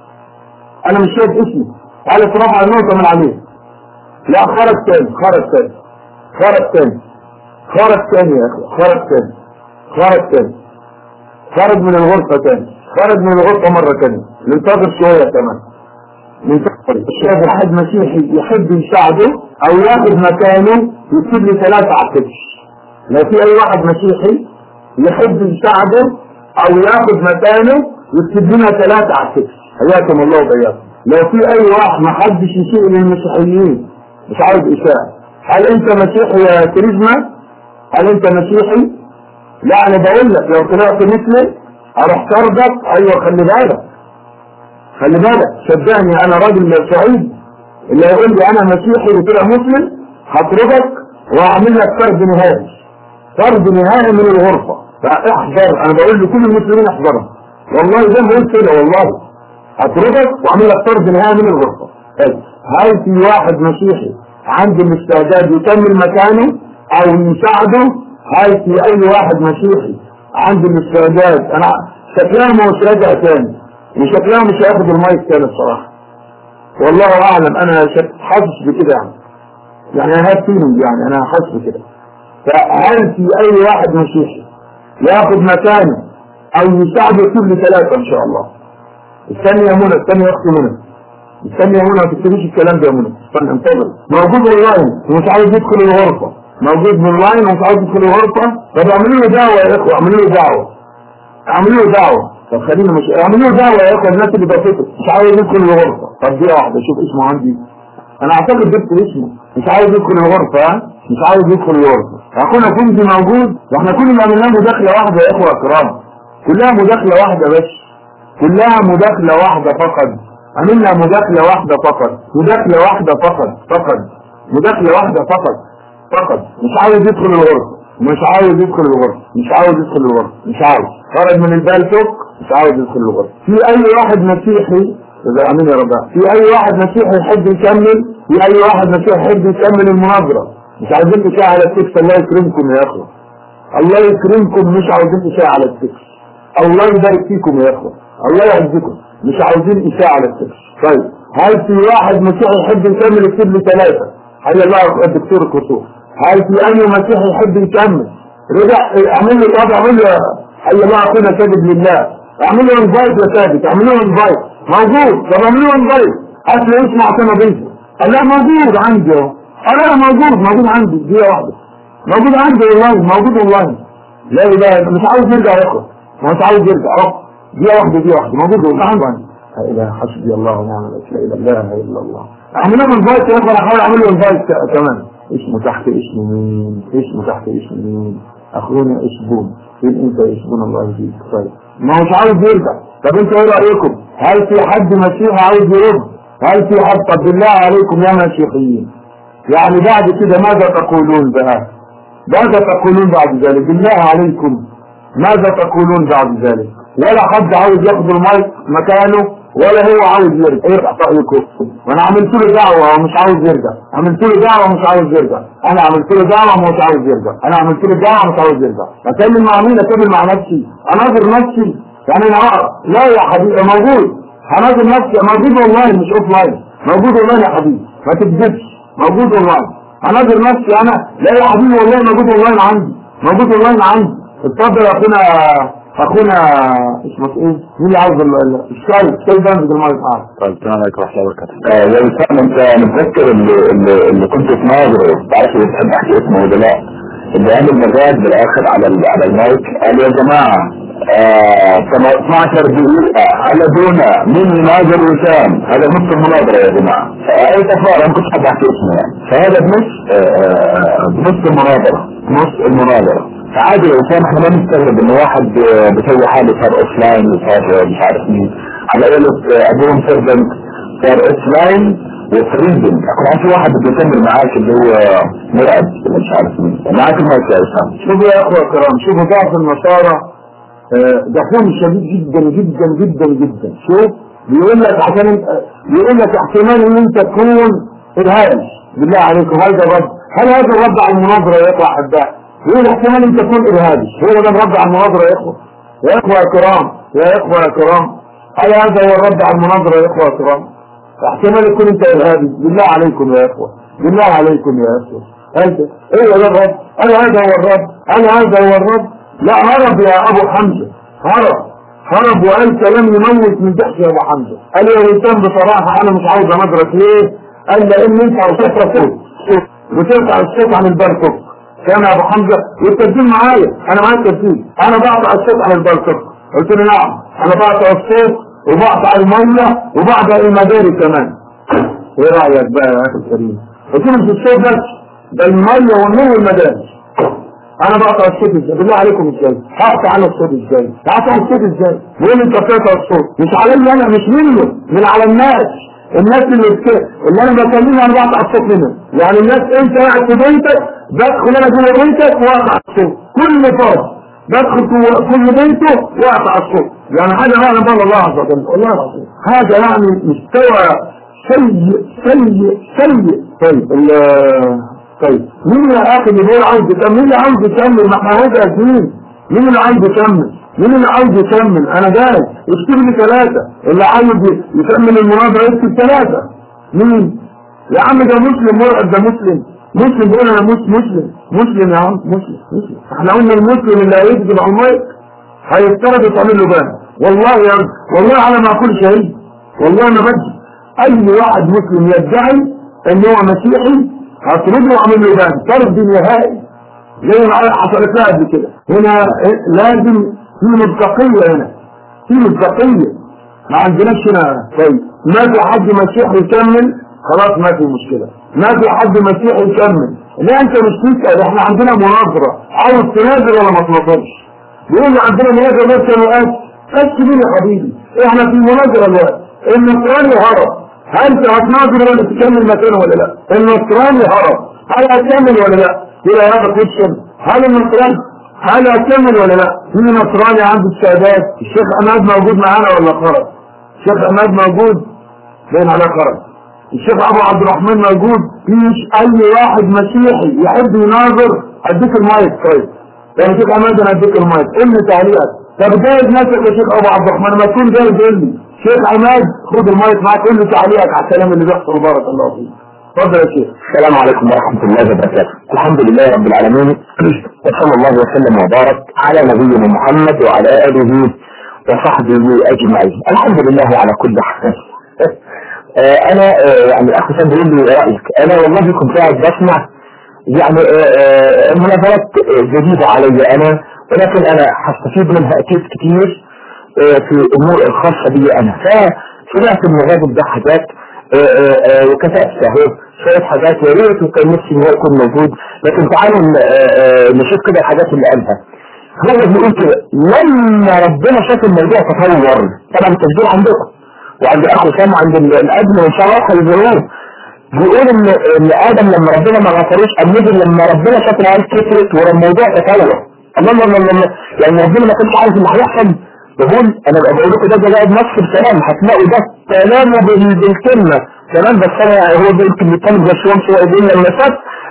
انا مش شايف اسمي هل اترفع النقطه من عليه لا خرج تاني خرج تاني خرج تاني خرج تاني يا اخوه خرج تاني خرج تاني خرج من الغرفة تاني خرج من الغرفة مرة تانية ننتظر شوية كمان ننتظر الشيخ واحد مسيحي يحب يساعده او ياخد مكانه يكتب لي ثلاثة على الكتف لو في اي واحد مسيحي يحب يساعده او ياخد مكانه يكتب لنا ثلاثة على الكتف حياكم الله وبياكم لو في اي واحد ما حدش يسيء للمسيحيين مش عاوز اساءة هل انت مسيحي يا كريزما هل انت مسيحي لا انا بقول لك لو طلعت مثلي اروح طردك ايوه خلي بالك خلي بالك صدقني انا راجل سعيد اللي يقول لي انا مسيحي وطلع مسلم هطردك واعمل لك فرد نهائي فرد نهائي من الغرفه فاحذر انا بقول لكل المسلمين احذروا والله زي ما قلت كده والله هطردك واعمل لك فرد نهائي من الغرفه طيب هل في واحد مسيحي عنده الاستعداد يكمل مكانه او يساعده هل في اي واحد مسيحي عنده الاستعداد انا شكلها مش راجع تاني وشكلها مش هياخد المايك تاني الصراحه والله اعلم انا شك- حاسس بكده يعني يعني انا هاد فيلم يعني انا حاسس بكده فهل في اي واحد مسيحي ياخد مكانه او يساعده كل ثلاثه ان شاء الله استني يا منى استني يا اختي منى استني يا منى ما تكتبيش الكلام ده يا منى استنى انتظر موجود اونلاين ومش عايز يدخل الغرفه موجود اونلاين ومش عايز يدخل الغرفه طب اعملوا له دعوه يا اخوه اعملوا له دعوه اعملوا له دعوه طب خلينا مش اعملوا له دعوه يا اخوه الناس اللي بتفكر مش عايز يدخل الغرفه طب دي واحده شوف اسمه عندي انا اعتقد جبت اسمه مش عايز يدخل الغرفه ها مش عايز يدخل الغرفه اخونا كنزي موجود واحنا كل ما عملنا مداخله واحده يا اخوه اكرام كلها مداخله واحده بس كلها مداخله واحده فقط عملنا مداخله واحده فقط مداخله واحده فقط فقط مداخله واحده فقط فقط مش عاوز يدخل الغرفه مش عاوز يدخل الغرفه مش عاوز يدخل الغرفه مش عاوز خرج من البالتوك مش عاوز يدخل الغرفه في اي واحد مسيحي إذا امين يا رب في اي واحد مسيحي يحب يكمل في اي واحد مسيحي يحب يكمل المناظره مش عايزين نشاء على التكس الله يكرمكم يا اخوه الله يكرمكم مش عاوزين نشاء على التكس الله يبارك فيكم يا اخوه الله يعزكم مش عاوزين اشاعة على التكس طيب هل في واحد مسيحي يحب يكمل يكتب لي ثلاثة حي الله الدكتور الكسوف هل في اي مسيحي يحب يكمل رجع اعمل له طب اعمل له حي الله اخونا ساجد لله اعمل له انفايت يا ثابت اعمل له انفايت موجود طب اعمل له انفايت اصل اسمه عشان بنته قال لا موجود عندي اهو قال لا موجود موجود عندي دقيقة واحدة موجود عندي والله موجود والله لا اله مش عاوز يرجع يا اخوه مش عاوز يرجع اهو دقيقة واحدة دقيقة واحدة موجود والله عنده لا اله حسبي الله ونعم الوكيل لا اله الا الله اعمل له انفايت يا اخوه انا هحاول اعمل له انفايت كمان اسمه تحت اسم مين اسمه تحت اسم مين اخونا اسبون فين انت يا اسبون الله يهديك طيب ما هوش عاوز يرجع طب انت ايه رايكم هل في حد مسيحي عاوز يرد هل في حد طب بالله عليكم يا مسيحيين يعني بعد كده ماذا تقولون بها ماذا تقولون بعد ذلك بالله عليكم ماذا تقولون بعد ذلك ولا حد عاوز ياخد المايك مكانه ولا هو عاوز يرجع ايه رايكم وانا عملت له دعوه ومش عاوز يرجع عملت له دعوه ومش عاوز يرجع انا عملت له دعوه ومش عاوز يرجع انا عملت له دعوه ومش عاوز يرجع اكمل مع مين اكمل مع نفسي اناظر نفسي يعني انا أقرأ. لا يا حبيبي موجود هناظر نفسي موجود والله مش اوف لاين موجود والله يا حبيبي ما تكذبش موجود والله اناظر نفسي انا لا يا حبيبي والله موجود والله عندي موجود والله عندي اتفضل يا اخونا اخونا اسمه ايه مين اللي عاوز ال- ال- الشاي الشاي ده عند المايك اه طيب السلام عليكم ورحمه الله وبركاته آه، يا وسام انت متذكر اللي, اللي, اللي كنت تناظره بعرف اذا بتحب احكي اسمه ولا لا اللي عمل مزاج بالاخر على ال- على المايك قال يا جماعه آه 12 دقيقة على دونا من يناظر وسام هذا نص المناظرة يا جماعة فأي تفاعل أنا كنت حابب أحكي اسمه يعني فهذا بنص آه بنص المناظرة نص المناظرة فعادي يا وسام احنا ما نستغرب انه واحد آه، بيسوي حاله صار اوف لاين وصار آه، مش عارف مين على قولة آه، ابوهم سيرفنت صار اوف لاين وفريدنج كان في واحد بده يكمل معاك اللي هو مرعب ولا مش عارف مين معاك المايك يا وسام شوفوا يا اخوة الكرام شوفوا ضعف النصارى آه، ده خوف شديد جدا جدا جدا جدا شوف بيقول لك عشان انت بيقول لك احتمال ان انت تكون ارهابي بالله عليكم هل ده الرد هل هذا الرد على المناظره يا اخوه احباء يقول احتمال ان تكون ارهابي هو ده الرد على المناظره يا اخوه يا اخوه يا كرام يا اخوه يا كرام هل هذا هو الرد على المناظره يا اخوه يا كرام احتمال يكون انت ارهابي بالله عليكم يا اخوه بالله عليكم يا اخوه هل ده ايه ده الرد هل هذا هو الرد هل هذا هو الرد لا هرب يا ابو حمزه هرب هرب وقال كلام يموت من ضحك يا ابو حمزه قال يا وسام بصراحه انا مش عاوز انظرك ليه قال لان انت على فكره صوت بترفع الصوت عن البركوك كان يا ابو حمزه والتسجيل معايا انا معايا التسجيل انا بقطع الصوت عن البركوك قلت له نعم انا بقطع الصوت وبقطع الميه وبقطع المداري كمان ايه رايك بقى يا اخي الكريم قلت له مش الصوت بس ده الميه والنور والمداري انا بقطع الصوت ازاي بالله عليكم ازاي هقطع انا الصوت ازاي هقطع الصوت ازاي بيقول انت بتقطع الصوت مش علي انا مش منه من على الناس الناس اللي بت... اللي انا بكلمها انا بقطع الصوت منهم يعني الناس انت قاعد في بيتك بدخل انا جوه بيتك واقطع الصوت كل فرد بدخل جوه كل بيته واقطع الصوت يعني حاجه اعلم بها الله عز وجل والله العظيم هذا يعني مستوى سيء سيء سيء طيب ال- طيب مين يا اخي اللي بيقول عاوز يكمل مين اللي عاوز يكمل ما احنا هو جاهزين مين اللي عاوز يكمل مين اللي عاوز يكمل انا جاهز اكتب لي ثلاثة اللي عاوز يكمل المناظرة يكتب ثلاثة مين يا عم ده مسلم مرعب ده مسلم مسلم بيقول انا مس- مسلم مسلم يا عم مسلم مسلم احنا قلنا المسلم اللي هيكذب على المايك هيفترض يتعمل له بان والله يا رب والله على ما اقول شهيد والله ما بدي اي واحد مسلم يدعي ان هو مسيحي هطرده واعمل له بان طرد نهائي زي ما حصلت لها قبل كده هنا إيه؟ لازم في مصداقيه هنا في مصداقيه ما عندناش هنا طيب ما في حد مسيحي يكمل خلاص ما في مشكله ما في حد مسيحي يكمل لا انت مش تسال احنا عندنا مناظره عاوز تنازل ولا ما تناظرش بيقول لي عندنا مناظره بس الوقت بس مين يا حبيبي احنا في مناظره الوقت النصراني هرب هل انت هتناظر ولا تكمل مكانه ولا لا النصراني هرب هل هتكمل ولا لا كده هذا كويشن هل النصراني هل هتكمل ولا لا في نصراني عنده الشهادات الشيخ عماد موجود معانا ولا خرج الشيخ عماد موجود بين على خرج الشيخ ابو عبد الرحمن موجود فيش اي واحد مسيحي يحب يناظر اديك المايك طيب يا شيخ عماد انا اديك المايك قول لي تعليقك طب جايز نفسك يا شيخ ابو عبد الرحمن ما تكون جايز قول لي شيخ عماد خد المايك معاك قول لي تعليقك على الكلام اللي بيحصل بارك الله فيك اتفضل يا شيخ السلام عليكم ورحمة الله وبركاته الحمد لله رب العالمين وصلى الله وسلم وبارك على نبينا محمد وعلى آله وصحبه أجمعين الحمد لله على كل حال آه، أنا آه، يعني الأخ سام بيقول لي رأيك أنا والله كنت قاعد بسمع يعني آه، آه، مناظرات آه، جديدة علي أنا ولكن أنا هستفيد منها أكيد كتير آه، في الأمور الخاصة بي أنا فسمعت من الراجل ده حاجات آه، آه، آه، وكتبت اهو شوية حاجات يا ريت وكان نفسي ان هو يكون موجود لكن تعالوا ن- آه، آه، نشوف كده الحاجات اللي قالها هو بيقول كده لما ربنا شاف الموضوع تطور طبعا التسجيل عندكم وعند الاخ وسام وعند ال- الابن وان شاء الله هيزوروه بيقول ان ان ادم لما ربنا ما غفروش قام نزل لما ربنا شاف العيال كترت والموضوع تطور الله الله الله الله يعني ربنا ما كانش عارف اللي هيحصل بقول انا بقول لكم ده جواب نص بسلام هتلاقوا ده كلامه بال- بالكلمه تمام بس انا هو يمكن بيتكلم زي شويه شويه يقول لما شاف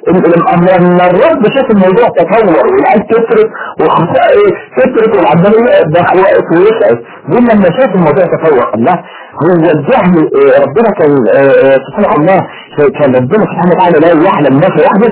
لما الرب شاف الموضوع تطور والعيال كترت والخطأ ايه كترت والعمليه ده وقت ويسأل دول لما شاف الموضوع تطور الله هو الجهل آه، ربنا كان آه، آه، سبحان الله كان ربنا سبحانه وتعالى لا يعلم ما سيحدث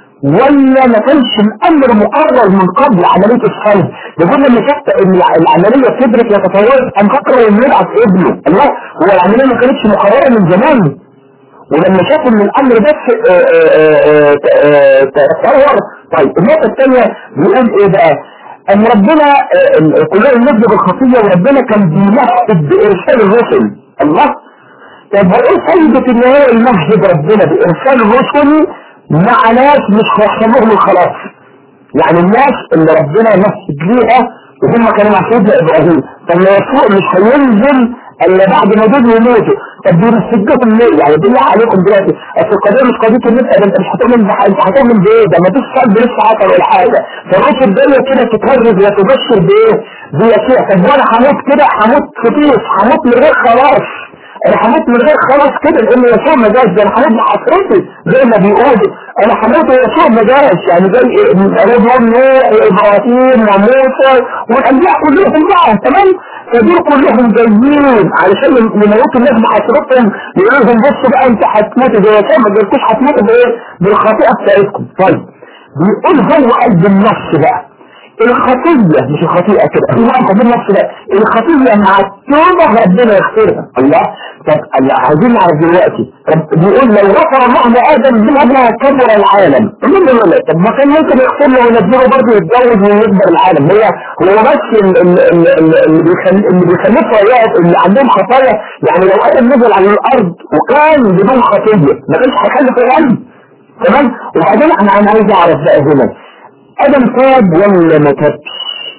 ولا ما كانش الامر مقرر من قبل عمليه الصلب يقول لما شفت ان العمليه كبرت وتطورت ان فكروا انه يبعث ابنه الله هو العمليه ما كانتش مقرره من زمان ولما شافوا ان الامر بس آه، آه، آه، آه، تطور طيب النقطه الثانيه بيقول ايه بقى ان ربنا آه، كلنا نبدأ بالخطيه وربنا كان بيمهد بارسال الرسل الله طب وايه فايده ان هو يمهد ربنا بارسال الرسل مع ناس مش هيحصل لهم الخلاص يعني الناس اللي ربنا مهد ليها وهم كانوا مع سيدنا ابراهيم طب ما يسوع مش هينزل الا بعد ما دول يموتوا طب دول سجتهم ليه يعني بالله عليكم دلوقتي اصل القضيه مش قضيه ان انت ده انت مش هتؤمن بح- انت هتؤمن بايه ده ما فيش صلب لسه حصل ولا حاجه فالرسل دول كده تتهرج وتبشر بايه بيسوع طب وانا هموت كده هموت خفيف هموت من غير خلاص انا هموت من غير خلاص كده لان يسوع ما جاش ده انا هموت بحسرتي زي ما بيقولوا انا هموت ويسوع ما جاش يعني زي رجل نوح وابراهيم وموسى والانبياء كلهم معه تمام فدول كلهم جايين علشان يموتوا الناس بحسرتهم يقولوا لهم بصوا بقى انت هتموتوا زي يسوع ما جالكوش هتموتوا بايه؟ بالخطيئه بتاعتكم طيب بيقول هو قلب النفس بقى الخطية مش الخطيئة كده هو قلب النفس بقى الخطية مع التوبة ربنا يغفرها الله طب الله عايزين نعرف دلوقتي طب بيقول لو غفر الله لآدم بما كبر العالم مين لا لا طب ما كان ممكن يغفر له وينزله برضه يتجوز ويكبر العالم هو هو بس ال- ال- ال- ال- اللي بيخلي اللي بيخلفه يقف اللي عندهم خطايا يعني لو آدم نزل على الأرض وكان بدون خطية ما كانش هيخلف العلم تمام وبعدين انا انا عايز اعرف بقى هنا ادم تاب ولا ما تابش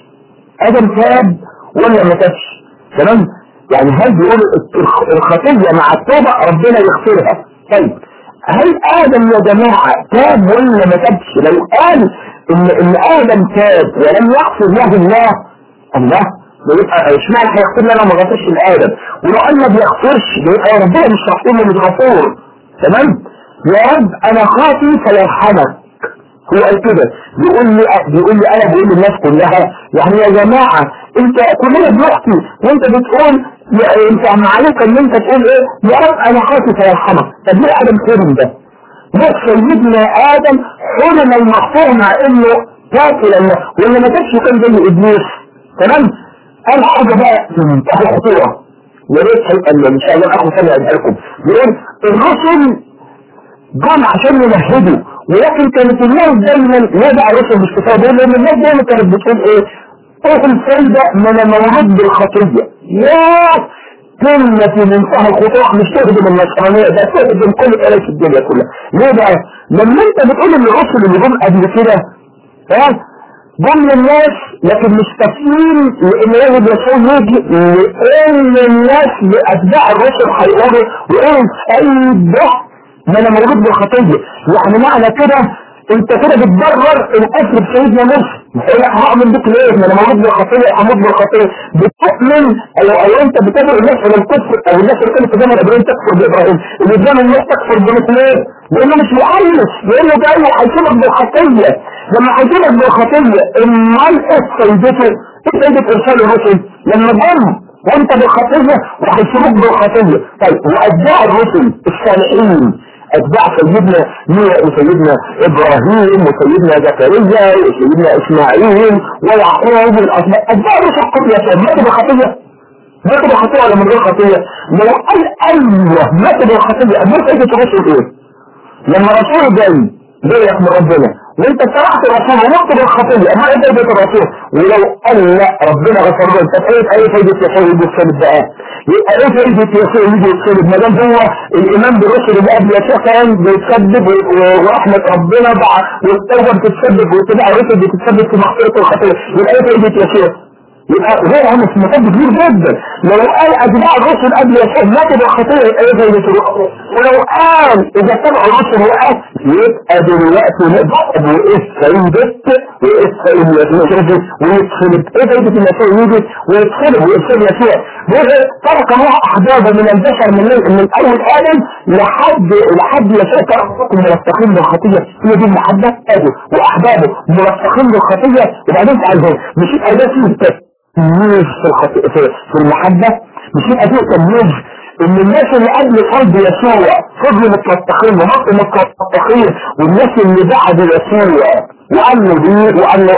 ادم تاب ولا ما تابش تمام يعني هل بيقول الخ- الخطيه مع التوبه ربنا يغفرها طيب هل ادم يا جماعه تاب ولا ما تابش لو قال ان ان ادم تاب ولم يغفر له الله الله ده يبقى اشمعنى هيغفر لي انا ما غفرش لادم ولو قال ما بيغفرش ده يبقى ربنا مش رحيم مش غفور تمام يا رب انا خاطي فيرحمك هو قال كده بيقول لي بيقول لي انا بقول للناس كلها يعني يا جماعه انت كلنا بنحكي وانت بتقول يا- انت عم عليك ان انت تقول ايه يا رب انا خاطي فيرحمك طب ليه ادم حرم ده؟ ليه سيدنا ادم حرم المغفور مع انه قاتل الله ولا ما كانش كان زي ابليس تمام؟ قال حاجه بقى في منتهى الخطوره يا ريت هيبقى اللي ان شاء الله اخو ثانيه اقولها لكم بيقول الرسل جم عشان يمهدوا ولكن كانت الناس دايما يدع الرسل مش كفايه دول لان الناس دايما كانت بتقول ايه؟ ايه الفايده ما انا مولود بالخطيه يا كلمة في منتهى الخطوع مش تخدم النصرانية ده تخدم كل آلات الدنيا كلها ليه بقى؟ لما انت بتقول ان الرسل اللي جم قبل كده ها جم للناس لكن مش كافيين لان يجب يسوع يجي لان الناس اتباع الرسل هيقولوا ويقولوا اي ده ما انا مولود بالخطيه يعني معنى كده انت كده بتبرر الاسر بسيدنا موسى يقول لك هؤمن بك ليه ما انا مولود بالخطيه هموت بالخطيه بتؤمن او او انت بتدعو الناس الى الكفر او الناس اللي كانت في زمن ابراهيم تكفر بابراهيم اللي زمن الناس تكفر بموسى ليه؟ لانه مش مؤلف لانه جاي هيسيبك بالخطيه لما هيسيبك بالخطيه امال ايه فايدته؟ ايه فايده ارسال الرسل؟ لما جم وانت بالخطيه وهيسيبوك بالخطيه طيب واتباع الرسل الصالحين اتباع سيدنا نوح وسيدنا ابراهيم وسيدنا زكريا وسيدنا اسماعيل ويعقوب والاسماء اتباع الرسل قضية ماتوا بالخطيه ماتوا بالخطيه ولا من غير خطيه؟ لو قال ايوه ماتوا بالخطيه امال فايده الرسل ايه؟ لما رسول جاي جايك من ربنا وانت اتبعت الرسول ومت بالخطيه اما ايه فايده الرسول ولو قال لا ربنا غفر له انت ايه ايه فايده يسوع يجي السبب بقى يبقى ايه فايده يسوع يجي السبب ما دام هو الايمان بالرسل اللي قبل يسوع كان بيتسبب و- ورحمه ربنا بقى والتوبه بتتسبب واتباع الرسل بتتسبب في مغفره الخطيه يبقى ايه فايده يسوع يبقى غير عن مكان كبير جدا لو قال اتباع الرسل قبل يسوع ما تبقى خطيه ايه زي يسوع ولو قال اذا اتبعوا الرسل وقال يبقى دلوقتي نقدر وايه سيدت وايه سيدت ويدخل ايه فايدة المسيح يوجد ويدخله ويدخل يسوع ترك الله احبابه من البشر من من اول ادم لحد لحد يسوع ترك ملصقين بالخطيه هي دي المحبه ادم واحبابه ملصقين بالخطيه وبعدين تعالوا مش يبقى ده فيه تمييز في الخطيئة في, في المحبة مش يبقى فيه تمييز ان الناس اللي قبل قلب يسوع فضلوا متلطخين ومطوا متلطخين والناس اللي بعد يسوع وقالوا دي وقالوا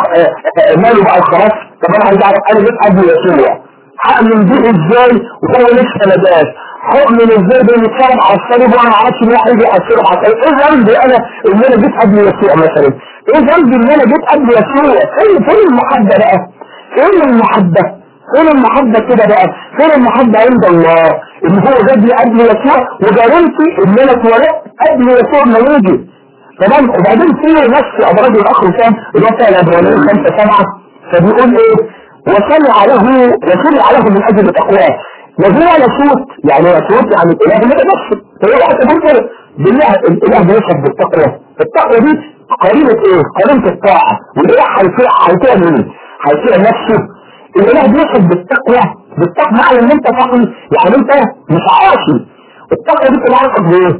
مالوا بقى الخلاص طب انا عايز اعرف انا جيت قبل يسوع هأمن بيه ازاي وهو لسه نجاة هؤمن ازاي بين يتصرف على الصليب وانا ما اعرفش ان واحد يجي يتصرف على الصليب ايه ذنبي انا ان انا جيت قبل يسوع مثلا ايه ذنبي ان انا جيت قبل يسوع فين فين المحبة بقى فين المحبة فين المحبة كده بقى فين المحبة عند الله ان هو جاب لي قبل يسوع وجارنتي ان انا اتولدت قبل يسوع ما يجي تمام وبعدين في ناس في ابراج الاخر كان اللي هو بتاع الابراهيم خمسة سبعة فبيقول ايه وسمع له وسمع له من اجل تقواه وهو يسوط يعني يسوط يعني الاله ما نفسه هو واحد بيقول بالله الاله بيشهد بالتقوى التقوى دي قرينة ايه قرينة الطاعة والاله هيطيع مين هيطيع نفسه الاله بيشهد بالتقوى بالتقوى معنى ان انت تقوى يعني انت مش عاصي التقوى دي تتعلق بايه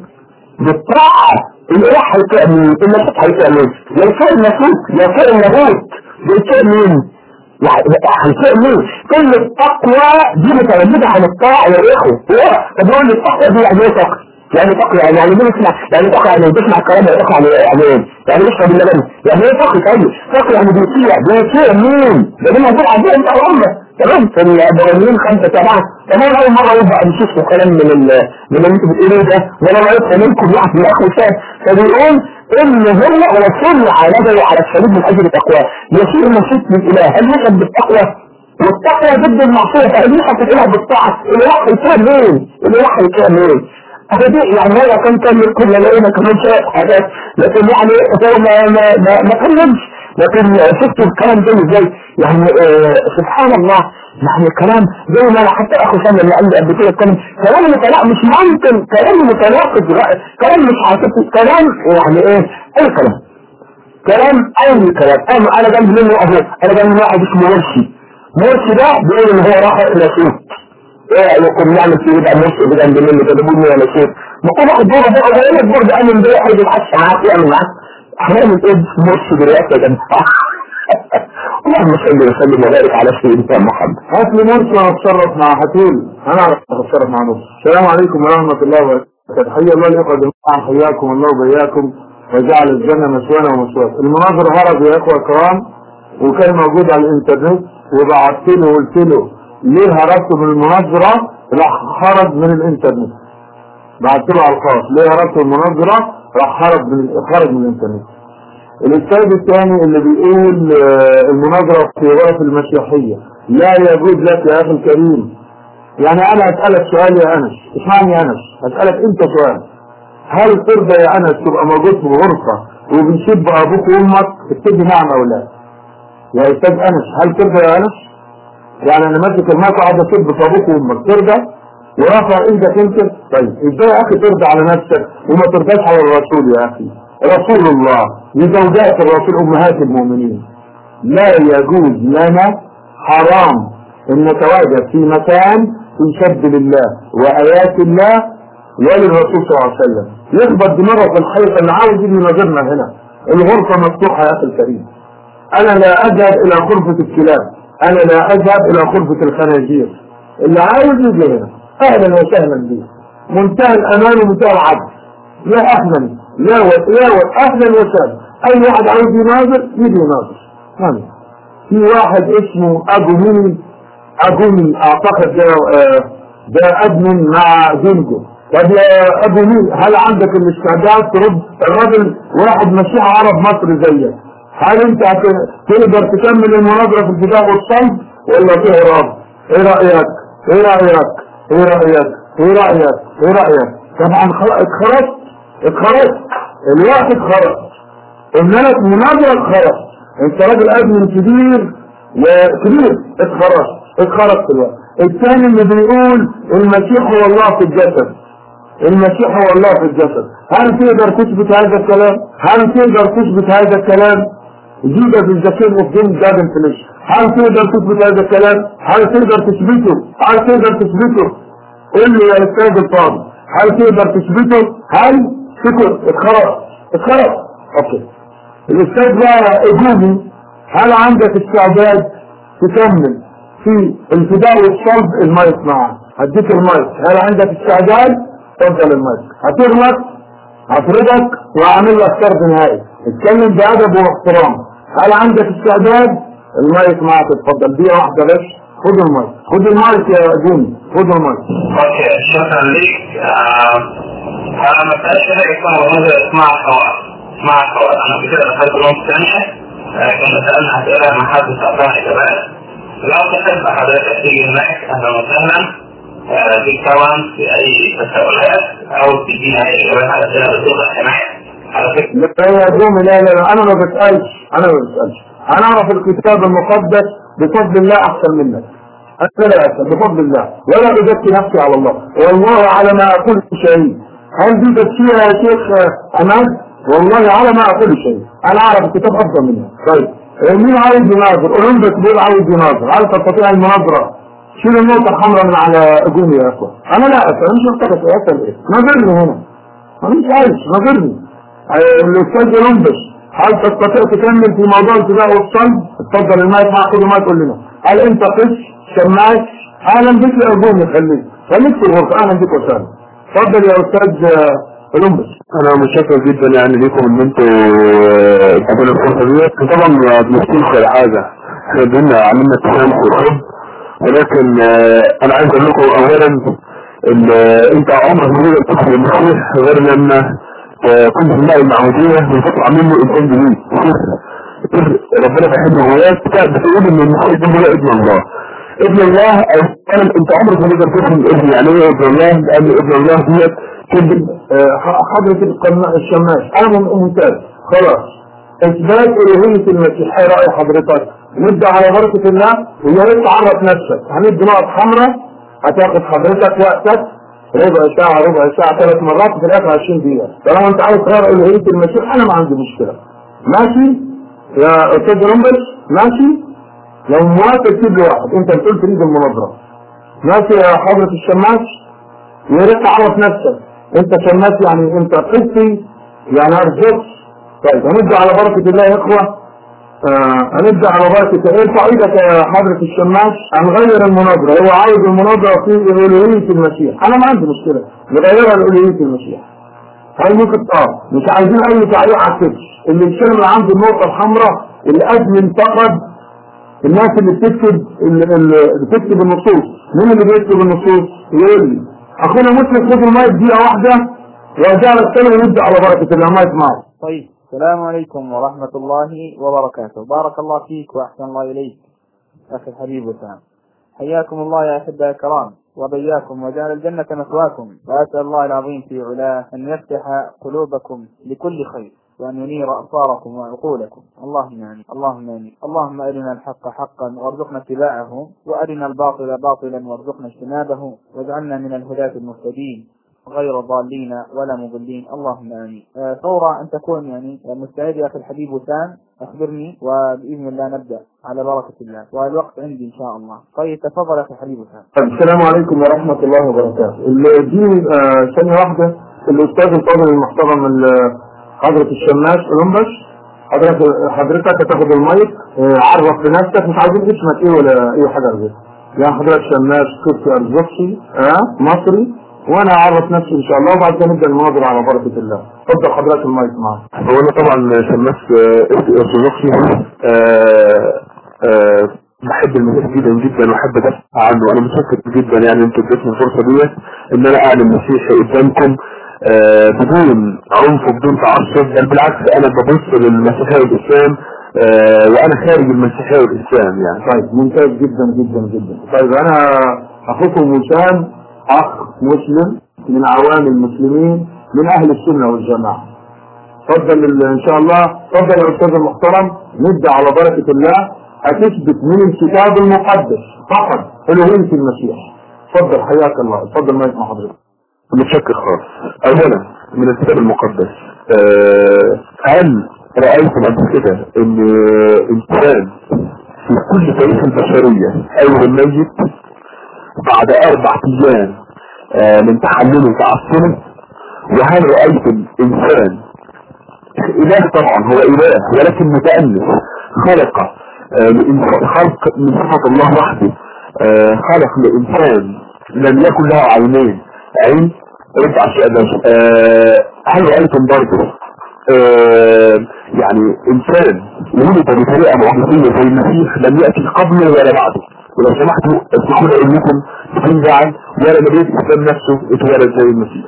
بالطاعة الاله هيطيع مين النفس هيطيع مين يطيع النفوس يطيع النبوت بيطيع مين يعني هيطيع مين كل التقوى دي متولدة عن الطاعة يا اخوة طب يقول لي التقوى دي يعني ايه تقوى يعني تقوى يعني يعني مين يسمع يعني تقوى يعني بيسمع الكلام ده تقوى يعني يعني ايه يعني يشرب اللبن يعني ايه تقوى تاني تقوى يعني بيطيع بيطيع مين ده دي موضوع عندنا انت الامه تمام في الابراهيميين خمسة سبعة تمام اول مرة يبقى نشوف كلام من ال من اللي انتوا بتقولوه ده وانا رأيت منكم واحد من الاخ وسام فبيقول ان هو وصل على يده على الصليب من اجل التقوى يصير نشيط للاله هل يشهد بالتقوى والتقوى ضد المعصية فهل يشهد الاله بالطاعة الاله هيطيع مين الاله هيطيع مين هذه يعني هو كان كان كل لقينا كمان شوية حاجات لكن يعني هو ما ما ما, ما كلمش لكن شفتوا الكلام ده ازاي يعني آه سبحان الله يعني كلام زي ما انا حتى اخو سامي اللي قال لي قبل كده اتكلم كلام متناقض مش ممكن كلام متناقض كلام مش حقيقي كلام يعني ايه اي كلام كلام اي كلام انا انا جنب منه اهو انا جنب منه واحد اسمه مرسي مرسي ده بيقول ان هو راح الى سوق ايه يكون نعمل فيه يبقى مرسي ده جنب منه كده بيقول ولا سوق ما كل واحد دور بقى ولا لك برضه انا من ده واحد يتعشى معاك يعمل معاك هنعمل ايه مرسي دلوقتي يا جماعه اللهم صل وسلم وبارك على سيدنا محمد هات لي مرسي وانا اتصرف مع حتول انا اعرف اتصرف مع مرسي السلام عليكم ورحمه الله وبركاته حي الله الاخوه جميعا حياكم الله وبياكم وجعل الجنه مسوانا ومسواكم المناظر هرب يا اخوه الكرام وكان موجود على الانترنت وبعت له وقلت له ليه هربت من المناظره راح خرج من الانترنت بعت له على الخاص ليه هربت من المناظره راح خرج من خرج من الانترنت الاستاذ الثاني اللي بيقول آه، المناظرة في غرف المسيحية لا يجوز لك يا اخي الكريم يعني انا اسألك سؤال يا انس اسمعني يا انس اسألك انت سؤال هل ترضى يا انس تبقى موجود في غرفة وبنشب ابوك وامك اكتب لي نعم او لا يا استاذ انس هل ترضى يا انس يعني انا ماسك الماء قاعد اسب في ابوك وامك ترضى ورافع ايدك انت طيب ازاي يا اخي ترضى على نفسك وما ترضاش على الرسول يا اخي رسول الله لزوجات الرسول امهات المؤمنين لا يجوز لنا حرام ان نتواجد في مكان يشد لله وايات الله وللرسول صلى الله عليه وسلم يخبط دماغه في الحيط اللي عاوز يجي يناظرنا هنا الغرفه مفتوحه يا اخي الكريم انا لا اذهب الى غرفه الكلاب انا لا اذهب الى غرفه الخنازير اللي عاوز يجي هنا اهلا وسهلا بيه منتهى الامان ومنتهى العدل لا اهلا لا و... لا و... اهلا وسهلا اي واحد عاوز يناظر يجي يناظر يعني في واحد اسمه ابو مين ابو مين اعتقد ده آه، ده ادمن مع زنجو طب يا ابو مين هل عندك الاستعداد ترد الراجل واحد مسيح عرب مصر زيك هل انت هت- تقدر تكمل المناظره في الدفاع والصلب ولا تهرب ايه رايك ايه رايك ايه رايك ايه رايك ايه رايك طبعا خلاص اتخرجت اتخرجت الوقت اتخرج ان انا مناظره اتخرج انت راجل ادمن كبير وكبير اتخرجت اتخرجت الوقت الثاني اللي بيقول المسيح هو الله في الجسد المسيح هو الله في الجسد هل تقدر تثبت هذا الكلام هل تقدر تثبت هذا الكلام جيدة في الذكاء وفين جادن فليش هل تقدر تثبت هذا الكلام هل تقدر تثبته هل تقدر تثبته قل لي يا استاذ الفاضل هل تقدر تثبته هل شكر اتخرج اتخرج اوكي الاستاذ بقى اجوبي هل عندك استعداد تكمل في الفداء والصلب المايك معاه هديك المايك هل عندك استعداد تفضل المايك هتغلط هفرضك واعمل لك شرط نهائي اتكلم بادب واحترام هل عندك استعداد المايك معك اتفضل دقيقه واحده بس خد المايك خد المايك يا جوني خد المايك اوكي شكرا لك آه، انا ما سالتش حاجه اسمها والله اسمع حوار اسمع حوار انا قبل كده دخلت نوم ثانيه آه، كنا سالنا اسئله مع حد سالتها اجابات لو تحب حضرتك تيجي هناك اهلا وسهلا آه، دي طبعا في اي تساؤلات او تدينا اي اجابات على اسئله بتوضح هناك على فكره لا يا جوني لا لا لا انا ما بسالش انا ما بسالش انا اعرف الكتاب المقدس بفضل الله احسن منك انا لا اسال بفضل الله ولا بزكي نفسي على الله والله على ما اقول شهيد هل دي تفسير يا شيخ عماد والله على ما اقول شيء انا اعرف الكتاب افضل منه طيب مين عايز يناظر اولمبس بيقول عايز يناظر هل تستطيع المناظره شيل النقطه الحمراء من على اجومي يا اخوان انا لا اسال انا مش محتاج اسال ايه ناظرني هنا انا مش عايز ناظرني الاستاذ اولمبس هل تستطيع تكمل في موضوع الفداء والصلب اتفضل المايك معك خد المايك قول لنا هل انت قس شماس اهلا بك يا اجومي خليك خليك في الغرفه اهلا بك وسهلا اتفضل يا استاذ اولمبس انا متشكر جدا يعني ليكم ان انتوا آه، ادينا الفرصه ديت طبعا بنشتغل في حاجه احنا ادينا علمنا التسامح والحب ولكن آه، انا عايز اقول لكم اولا ان آه، انت عمرك ما تقدر تدخل المسيح غير لما آه، كنت في الماء المعموديه بتطلع منه انسان جديد ربنا بيحب جواك بتقول ان المسيح ده هو ابن الله ابن الله اولا انت عمرك ما تقدر تفهم ابن يعني ايه ابن الله لان ابن الله ديت كلمه آه، حضرة القناع الشماس انا ممتاز خلاص اثبات الوهية المسيح ايه رأي حضرتك نبدأ على بركة الله ويا ريت تعرف نفسك هندي نقط حمراء هتاخد حضرتك وقتك ربع ساعة ربع ساعة ثلاث مرات وفي الاخر 20 دقيقة طالما انت عايز تغير الوهية المسيح انا ما عندي مشكلة ماشي يا استاذ رمبس ماشي لو موافق سيب لي واحد انت بتقول تريد المناظرة ماشي يا حضرة الشماس يا ريت تعرف نفسك انت شماس يعني انت قسي يعني ارجوك طيب هنبدا على بركه الله يا اخوه آه هنبدا على بركه ارفع ايدك يا حضره الشماس هنغير المناظره هو عاوز المناظره في الوهيه المسيح انا ما عندي مشكله نغيرها لالوهيه المسيح هل ممكن اه مش عايزين اي تعليق على الكتش اللي يشيل من عنده النقطه الحمراء الادمن فقط الناس اللي بتكتب اللي اللي بتكتب النصوص مين اللي بيكتب النصوص يقول لي اخونا مسلم خد المايك دقيقه واحده وارجع لك تاني ونبدا على بركه الله المايك معك طيب السلام عليكم ورحمة الله وبركاته بارك الله فيك وأحسن الله إليك أخي الحبيب وسام حياكم الله يا أحبة الكرام وبياكم وجعل الجنة مثواكم وأسأل الله العظيم في علاه أن يفتح قلوبكم لكل خير وأن ينير أبصاركم وعقولكم اللهم آمين اللهم آمين اللهم أرنا الحق حقا وارزقنا اتباعه وأرنا الباطل باطلا وارزقنا اجتنابه واجعلنا من الهداة المهتدين غير ضالين ولا مضلين اللهم امين. آه، ثورة ان تكون يعني مستعد يا اخي الحبيب وسام اخبرني وباذن الله نبدا على بركة الله والوقت عندي ان شاء الله. طيب تفضل يا اخي الحبيب وسام. السلام عليكم ورحمه الله وبركاته اللي دي آه، ثانيه واحده الاستاذ الفاضل المحترم ال- حضره الشماس اولمبس حضرتك حضرتك هتاخد المايك آه، عرف بنفسك مش عايزين اسمك ايه ولا اي حاجه غير يا حضرتك شماس كرسي ارزقسي اه مصري وانا اعرف نفسي ان شاء الله وبعد كده نبدا المناظره على بركه الله اتفضل حضرتك المايك معاك هو انا طبعا شماس آه، ارثوذكسي آه، آه، بحب المسيح جدا جدا واحب ادافع عنه انا متشكر جدا يعني انتوا اديتني الفرصه ديت ان انا اعلن مسيحي قدامكم آه، بدون عنف وبدون تعصب بل بالعكس انا ببص للمسيحيه والاسلام آه، وانا خارج المسيحيه والاسلام يعني طيب ممتاز جدا جدا جدا طيب انا اخوكم وسام اخ مسلم من عوام المسلمين من اهل السنه والجماعه اتفضل ال- ان شاء الله اتفضل يا استاذ المحترم نبدا على بركه الله هتثبت من الكتاب المقدس فقط ألوهية المسيح اتفضل حياك الله اتفضل ما يسمع حضرتك متشكر خالص اولا من الكتاب المقدس آه، هل رأيتم قبل كده ان انسان في كل تاريخ البشرية اول ميت بعد اربع ايام آه، من تحلله وتعفنه وهل رأيتم انسان اله طبعا هو اله ولكن متأنس خلق آه، لإنسان خلق من صفة الله وحده آه، خلق لإنسان لم يكن له عينين عين رد على السؤال ده آه، هل رأيتم برضه آه، يعني إنسان ولد بطريقة معجزية زي المسيح لم يأتي قبله ولا بعده ولو سمحتوا اسمحوا لي انكم بدون زعل ولا نبي الاسلام نفسه اتولد زي المسيح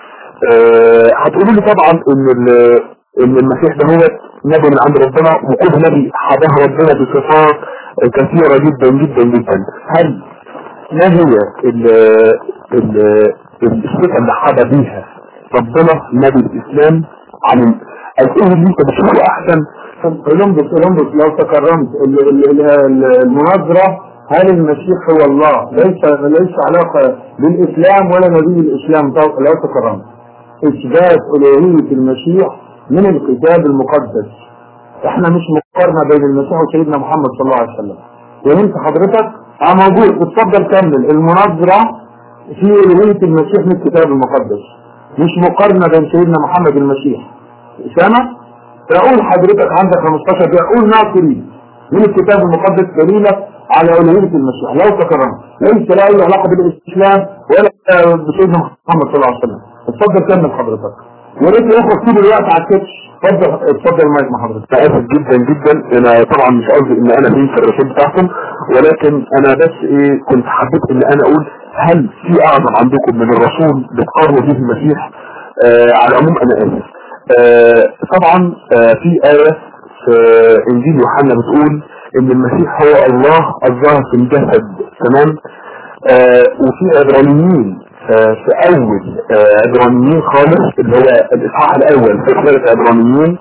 آه، هتقولوا لي طبعا ان ال- ان المسيح ده هو نبي من عند ربنا وكل نبي حباه ربنا بصفات كثيرة جدا جدا جدا هل ما هي ال ال الصفة اللي حبى بيها ربنا نبي الاسلام عن الايه اللي انت بتشوفه احسن كولومبوس كولومبوس لو تكرمت ال- ال- ال- المناظرة هل المسيح هو الله ليس ليس علاقة بالإسلام ولا نبي الإسلام طو- لو تكرمت إثبات ألوهية المسيح من الكتاب المقدس احنا مش مقارنة بين المسيح وسيدنا محمد صلى الله عليه وسلم وانت حضرتك اه موجود اتفضل كمل المناظرة في ألوهية المسيح من الكتاب المقدس مش مقارنة بين سيدنا محمد المسيح سامع فأقول حضرتك عندك 15 دقيقة قول ناصري من الكتاب المقدس دليلك على ألوهية المسيح لو تكرمت ليس لا أي علاقة بالإسلام ولا بسيدنا محمد صلى الله عليه وسلم اتفضل كمل حضرتك وريت ياخد طول الوقت على الكتش اتفضل اتفضل المايك مع حضرتك انا اسف جدا جدا انا طبعا مش قصدي ان انا في الرسول بتاعكم ولكن انا بس ايه كنت حبيت ان انا اقول هل في اعظم عندكم من الرسول بتقارنوا به المسيح آه على العموم انا اسف آه طبعا آه في آية في انجيل يوحنا بتقول ان المسيح هو الله الظاهر في الجسد تمام آه وفي عبرانيين آه في اول آه عبرانيين خالص اللي هو الاصحاح الاول في رسالة عبرانيين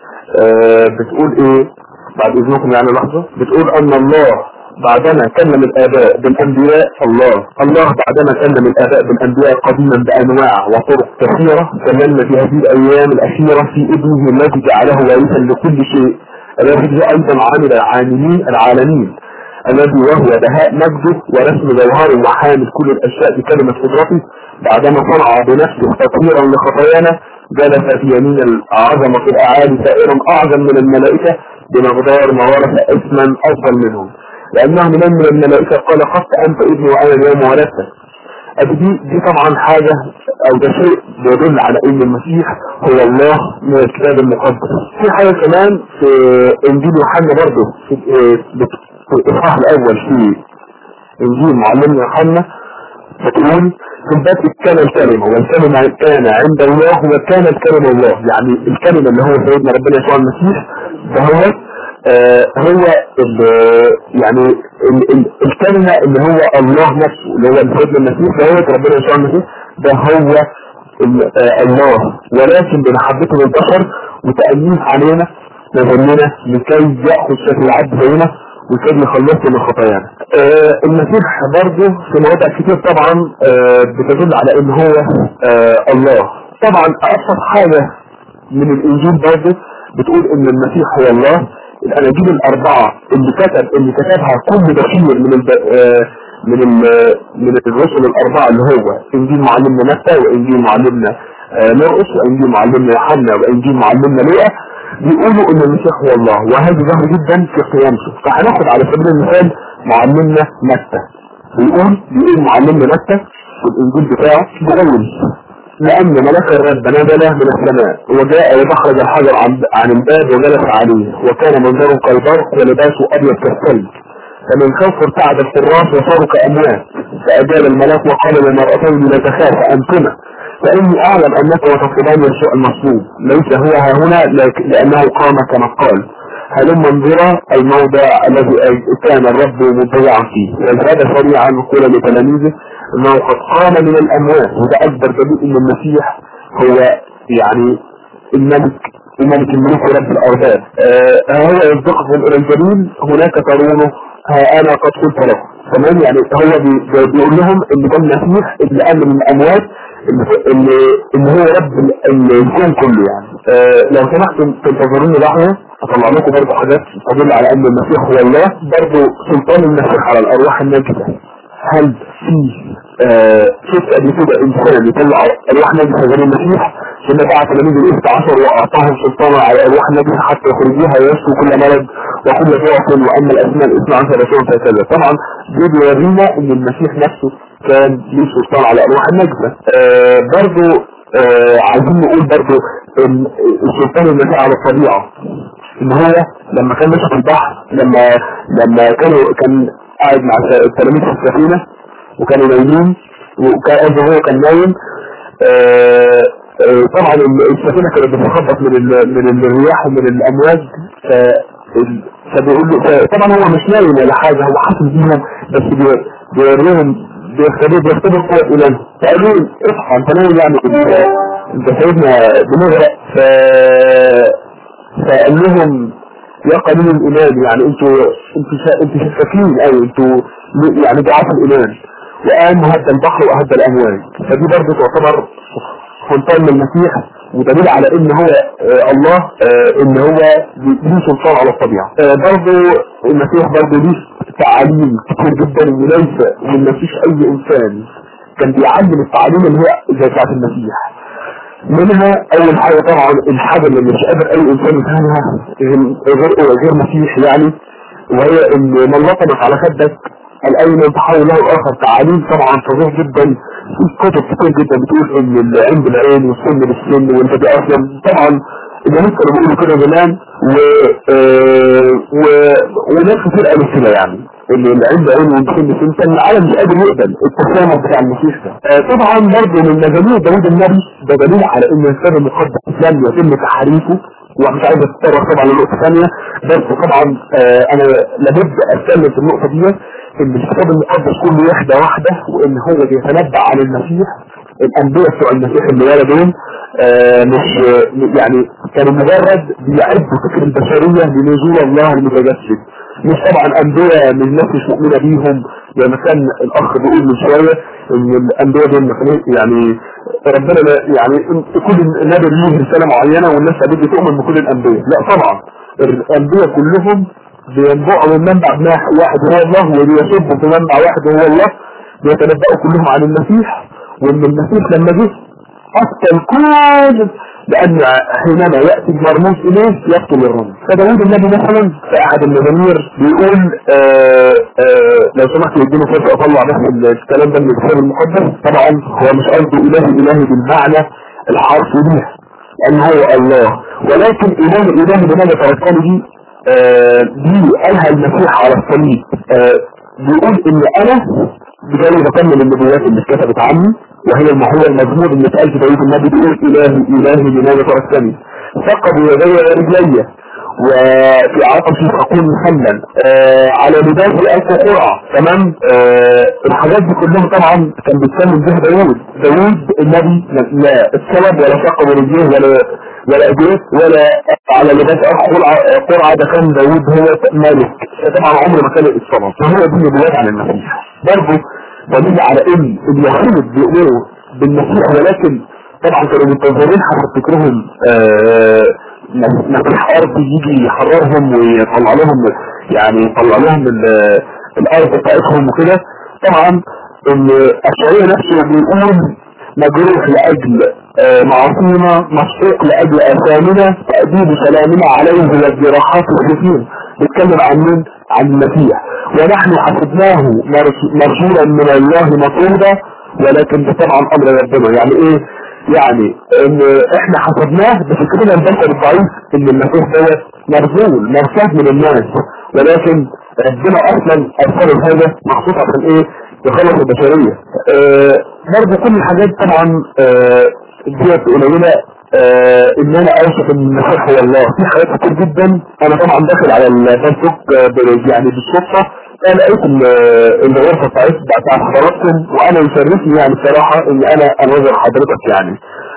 آه بتقول ايه بعد اذنكم يعني لحظة بتقول ان الله بعدما كلم الاباء بالانبياء الله الله بعدما كلم الاباء بالانبياء قديما بانواع وطرق كثيرة كلمنا في هذه الايام الاخيرة في ابنه الذي جعله وارثا لكل شيء الذي هو ايضا عامل العالمين العالمين الذي وهو بهاء مجده ورسم جوهره وحامل كل الاشياء بكلمة قدرته بعدما صنع بنفسه تطهيرا لخطايانا جلس في يمين العظمة الاعالي سائرا اعظم من الملائكة بمقدار ما ورث اسما افضل منهم لانه من من الملائكة قال قد انت ابني وانا اليوم ولدتك أدي دي دي طبعا حاجة او ده شيء بيدل على ان المسيح هو الله من الكتاب المقدس في حاجة كمان في انجيل يوحنا برضه في في- في الاصحاح الاول في انجيل معلمنا يوحنا بتقول في البدء كان الكلمة والكلمة كان عند الله وكان الكلمة الله يعني الكلمة اللي هو سيدنا ربنا يسوع المسيح ده هو آه هو ال- يعني ال- ال- الكلمة اللي هو الله نفسه اللي هو سيدنا المسيح ده هو ربنا يسوع المسيح ده هو ال- آه الله ولكن بمحبته للبشر وتأليف علينا نظننا لكي يأخذ شكل العبد زينا وكي يخلصنا من خطايانا آه المسيح برضه في مواضع كتير طبعا آه بتدل على ان هو آه الله طبعا ابسط حاجة من الانجيل برضه بتقول ان المسيح هو الله الاناجيل الاربعة اللي كتب اللي كتبها كل بشير من الب... آه من ال... من الرسل الاربعة اللي هو انجيل معلمنا متى وانجيل معلمنا آه مرقس وانجيل معلمنا يوحنا وانجيل معلمنا لوقا بيقولوا ان المسيح هو الله وهذا ظهر جدا في قيامته فهناخد على سبيل المثال معلمنا متى بيقول بيقول معلمنا متى في الانجيل بتاعه بيقول لأن ملك الرب نزل من السماء وجاء ومخرج الحجر عن, عن الباب وجلس عليه وكان منظره كالبرق ولباسه أبيض كالثلج فمن خوف ارتعد الحراس وصاروا كأموات فأجاب الملاك وقال للمرأتين لا تخاف أنتما فإني أعلم أنك وتصلان يسوع المصلوب ليس هو ها هنا لك- لأنه قام كما قال هلم انظرا الموضع الذي كان الرب مضيعا فيه واذهب سريعا وقال لتلاميذه انه قد قام من الاموات وده اكبر دليل ان المسيح هو يعني الملك الملك الملوك ورب الارباب آه هو يصدقكم الى الجليل هناك ترونه ها انا قد قلت له تمام يعني هو بي- بي- بيقول لهم ان ده المسيح اللي قام من الاموات اللي اللي, اللي هو رب ال- الكون كله يعني آه لو سمحتم تنتظروني لحظه اطلع لكم برضه حاجات تدل على ان المسيح هو الله برضه سلطان المسيح على الارواح الناجسه هل في آه شفت قبل كده انسان يطلع ارواح ناجسه غير المسيح ثم بعث تلاميذ الاف عشر واعطاهم سلطانا على ارواح ناجسه حتى يخرجوها ويشفوا كل مرض وكل ضعف وان الاسماء الاثنى عشر رسول هكذا طبعا ده بيورينا ان المسيح نفسه كان ليه سلطان على ارواح الناجسه آه برضه آه عايزين نقول برضه ان السلطان المسيح على الطبيعه ان هو لما كان ماشي في البحر لما لما كانوا كان قاعد مع التلاميذ في السفينه وكانوا نايمين وكان قصده هو كان نايم آه، آه، طبعا السفينه كانت بتتخبط من ال- من الرياح ومن الامواج ف- ال- فبيقول له ف- طبعا هو مش نايم ولا حاجه هو حاسس بيهم بس بي- بيوريهم بيختبر بيختبر قوة إيمانهم فقالوا له اصحى انت نايم يعني انت انت سيدنا بنغرق ف فقال لهم يا قليل الايمان يعني انتوا انتوا شا- انتوا شكاكين او انتوا ل- يعني ضعاف الايمان وقام هدى البحر وهدى الامواج فدي برضه تعتبر سلطان من المسيح ودليل على ان هو آه الله آه ان هو ليه سلطان على الطبيعه آه برضه المسيح برضه ليه تعاليم كتير جدا وليس وما فيش اي انسان كان بيعلم التعاليم اللي هي زي بتاعت المسيح منها اول حاجة طبعا الحاجة اللي مش قادر اي انسان يفهمها غير غير مسيح يعني وهي ان من لطمك على خدك الايمن تحول له الاخر تعاليم طبعا فظيع جدا في كتب كتير جدا بتقول ان العين بالعين والسن بالسن وانت بأسلم طبعا الجميع كانوا بيقولوا كده زمان و... آه، و... وناس كتير قالوا كده يعني ان العين بعين والسن بالسن كان العالم مش قادر يقبل التسامح بتاع المسيح ده آه، طبعا برضه من مجاميع داوود النبي ده دليل على ان الكتاب المقدس لم يتم تحريفه ومش عايز اتطرق طبعا لنقطة ثانية بس طبعا آه انا لابد اتكلم في النقطة دي ان الكتاب المقدس كله وحدة واحدة وان هو بيتنبأ عن المسيح الانبياء بتوع المسيح اللي ورا دول آه مش يعني كانوا مجرد بيعدوا فكر البشرية لنزول الله المتجسد مش طبعا انبياء من الناس مش مؤمنة بيهم زي ما كان الاخ بيقول من شوية ان الانبياء دول مثلا يعني ربنا لا- يعني كل نبي ليه رسالة معينة والناس بدي تؤمن بكل الانبياء لا طبعا الانبياء كلهم بينبعوا من منبع ما- واحد هو الله وبيصبوا في منبع واحد هو الله بيتنبأوا كلهم عن المسيح وان المسيح لما جه قتل كل لأن حينما يأتي المرموز إليه يقتل الرمز فداود النبي مثلا في أحد المزامير بيقول آآ آآ لو سمحت يديني فرصة أطلع بس الكلام ده من الكتاب المقدس طبعا هو مش قصده إلهي إلهي بالمعنى الحرفي ليه لأن هو الله ولكن إله إلهي بمعنى توكله دي آه، دي قالها المسيح على الصليب آه، بيقول إن أنا بجانب بكمل النبوات اللي اتكتبت عني وهي المحور المزمور اللي اتقال في داوود النبي بيقول إلهي إلهي لماذا تركتني ثقبوا يدي ورجلي وفي عطشي فأكون محلا آه على لباسي ألف قرعة تمام آه الحاجات دي كلها طبعا كان بيتكلم بها داوود داوود النبي لا السبب ولا ثقب رجليه ولا ولا ايديه ولا على لباس قرعة قرعة ده كان داوود هو مالك طبعا عمره ما كان الصلاة فهو دي نبوات عن المسيح برضه دليل على ان اليهود بيؤمنوا بالمسيح ولكن طبعا كانوا منتظرين حسب فكرهم آه مسيح ارض يجي يحررهم ويطلع لهم يعني يطلع لهم ال- الارض بتاعتهم وكده طبعا الاشعرية نفسه بيقول مجروح لأجل آه، معصينا مشقوق لأجل آثامنا تأديب سلامنا عليه والجراحات الكثير بيتكلم عن مين؟ عن المسيح ونحن حسبناه مرس- مرسولا من الله مطرودا ولكن ده طبعا أمر ربنا يعني إيه؟ يعني ان احنا حسبناه بفكرنا البشر الضعيف ان المسيح دوت مرسول مرسول من الناس ولكن ربنا اصلا ارسله هذا مخصوص عشان ايه يخلص البشرية آه برضه كل الحاجات طبعا آه ديت قليلة آه ان انا اوصف ان المسيح هو الله في حاجات كتير جدا انا طبعا داخل على الفيسبوك آه ب- يعني بالصدفة انا لقيت ال- الغرفة بتاعت بتاعت حضراتكم وانا يشرفني يعني بصراحة ان انا انظر حضرتك يعني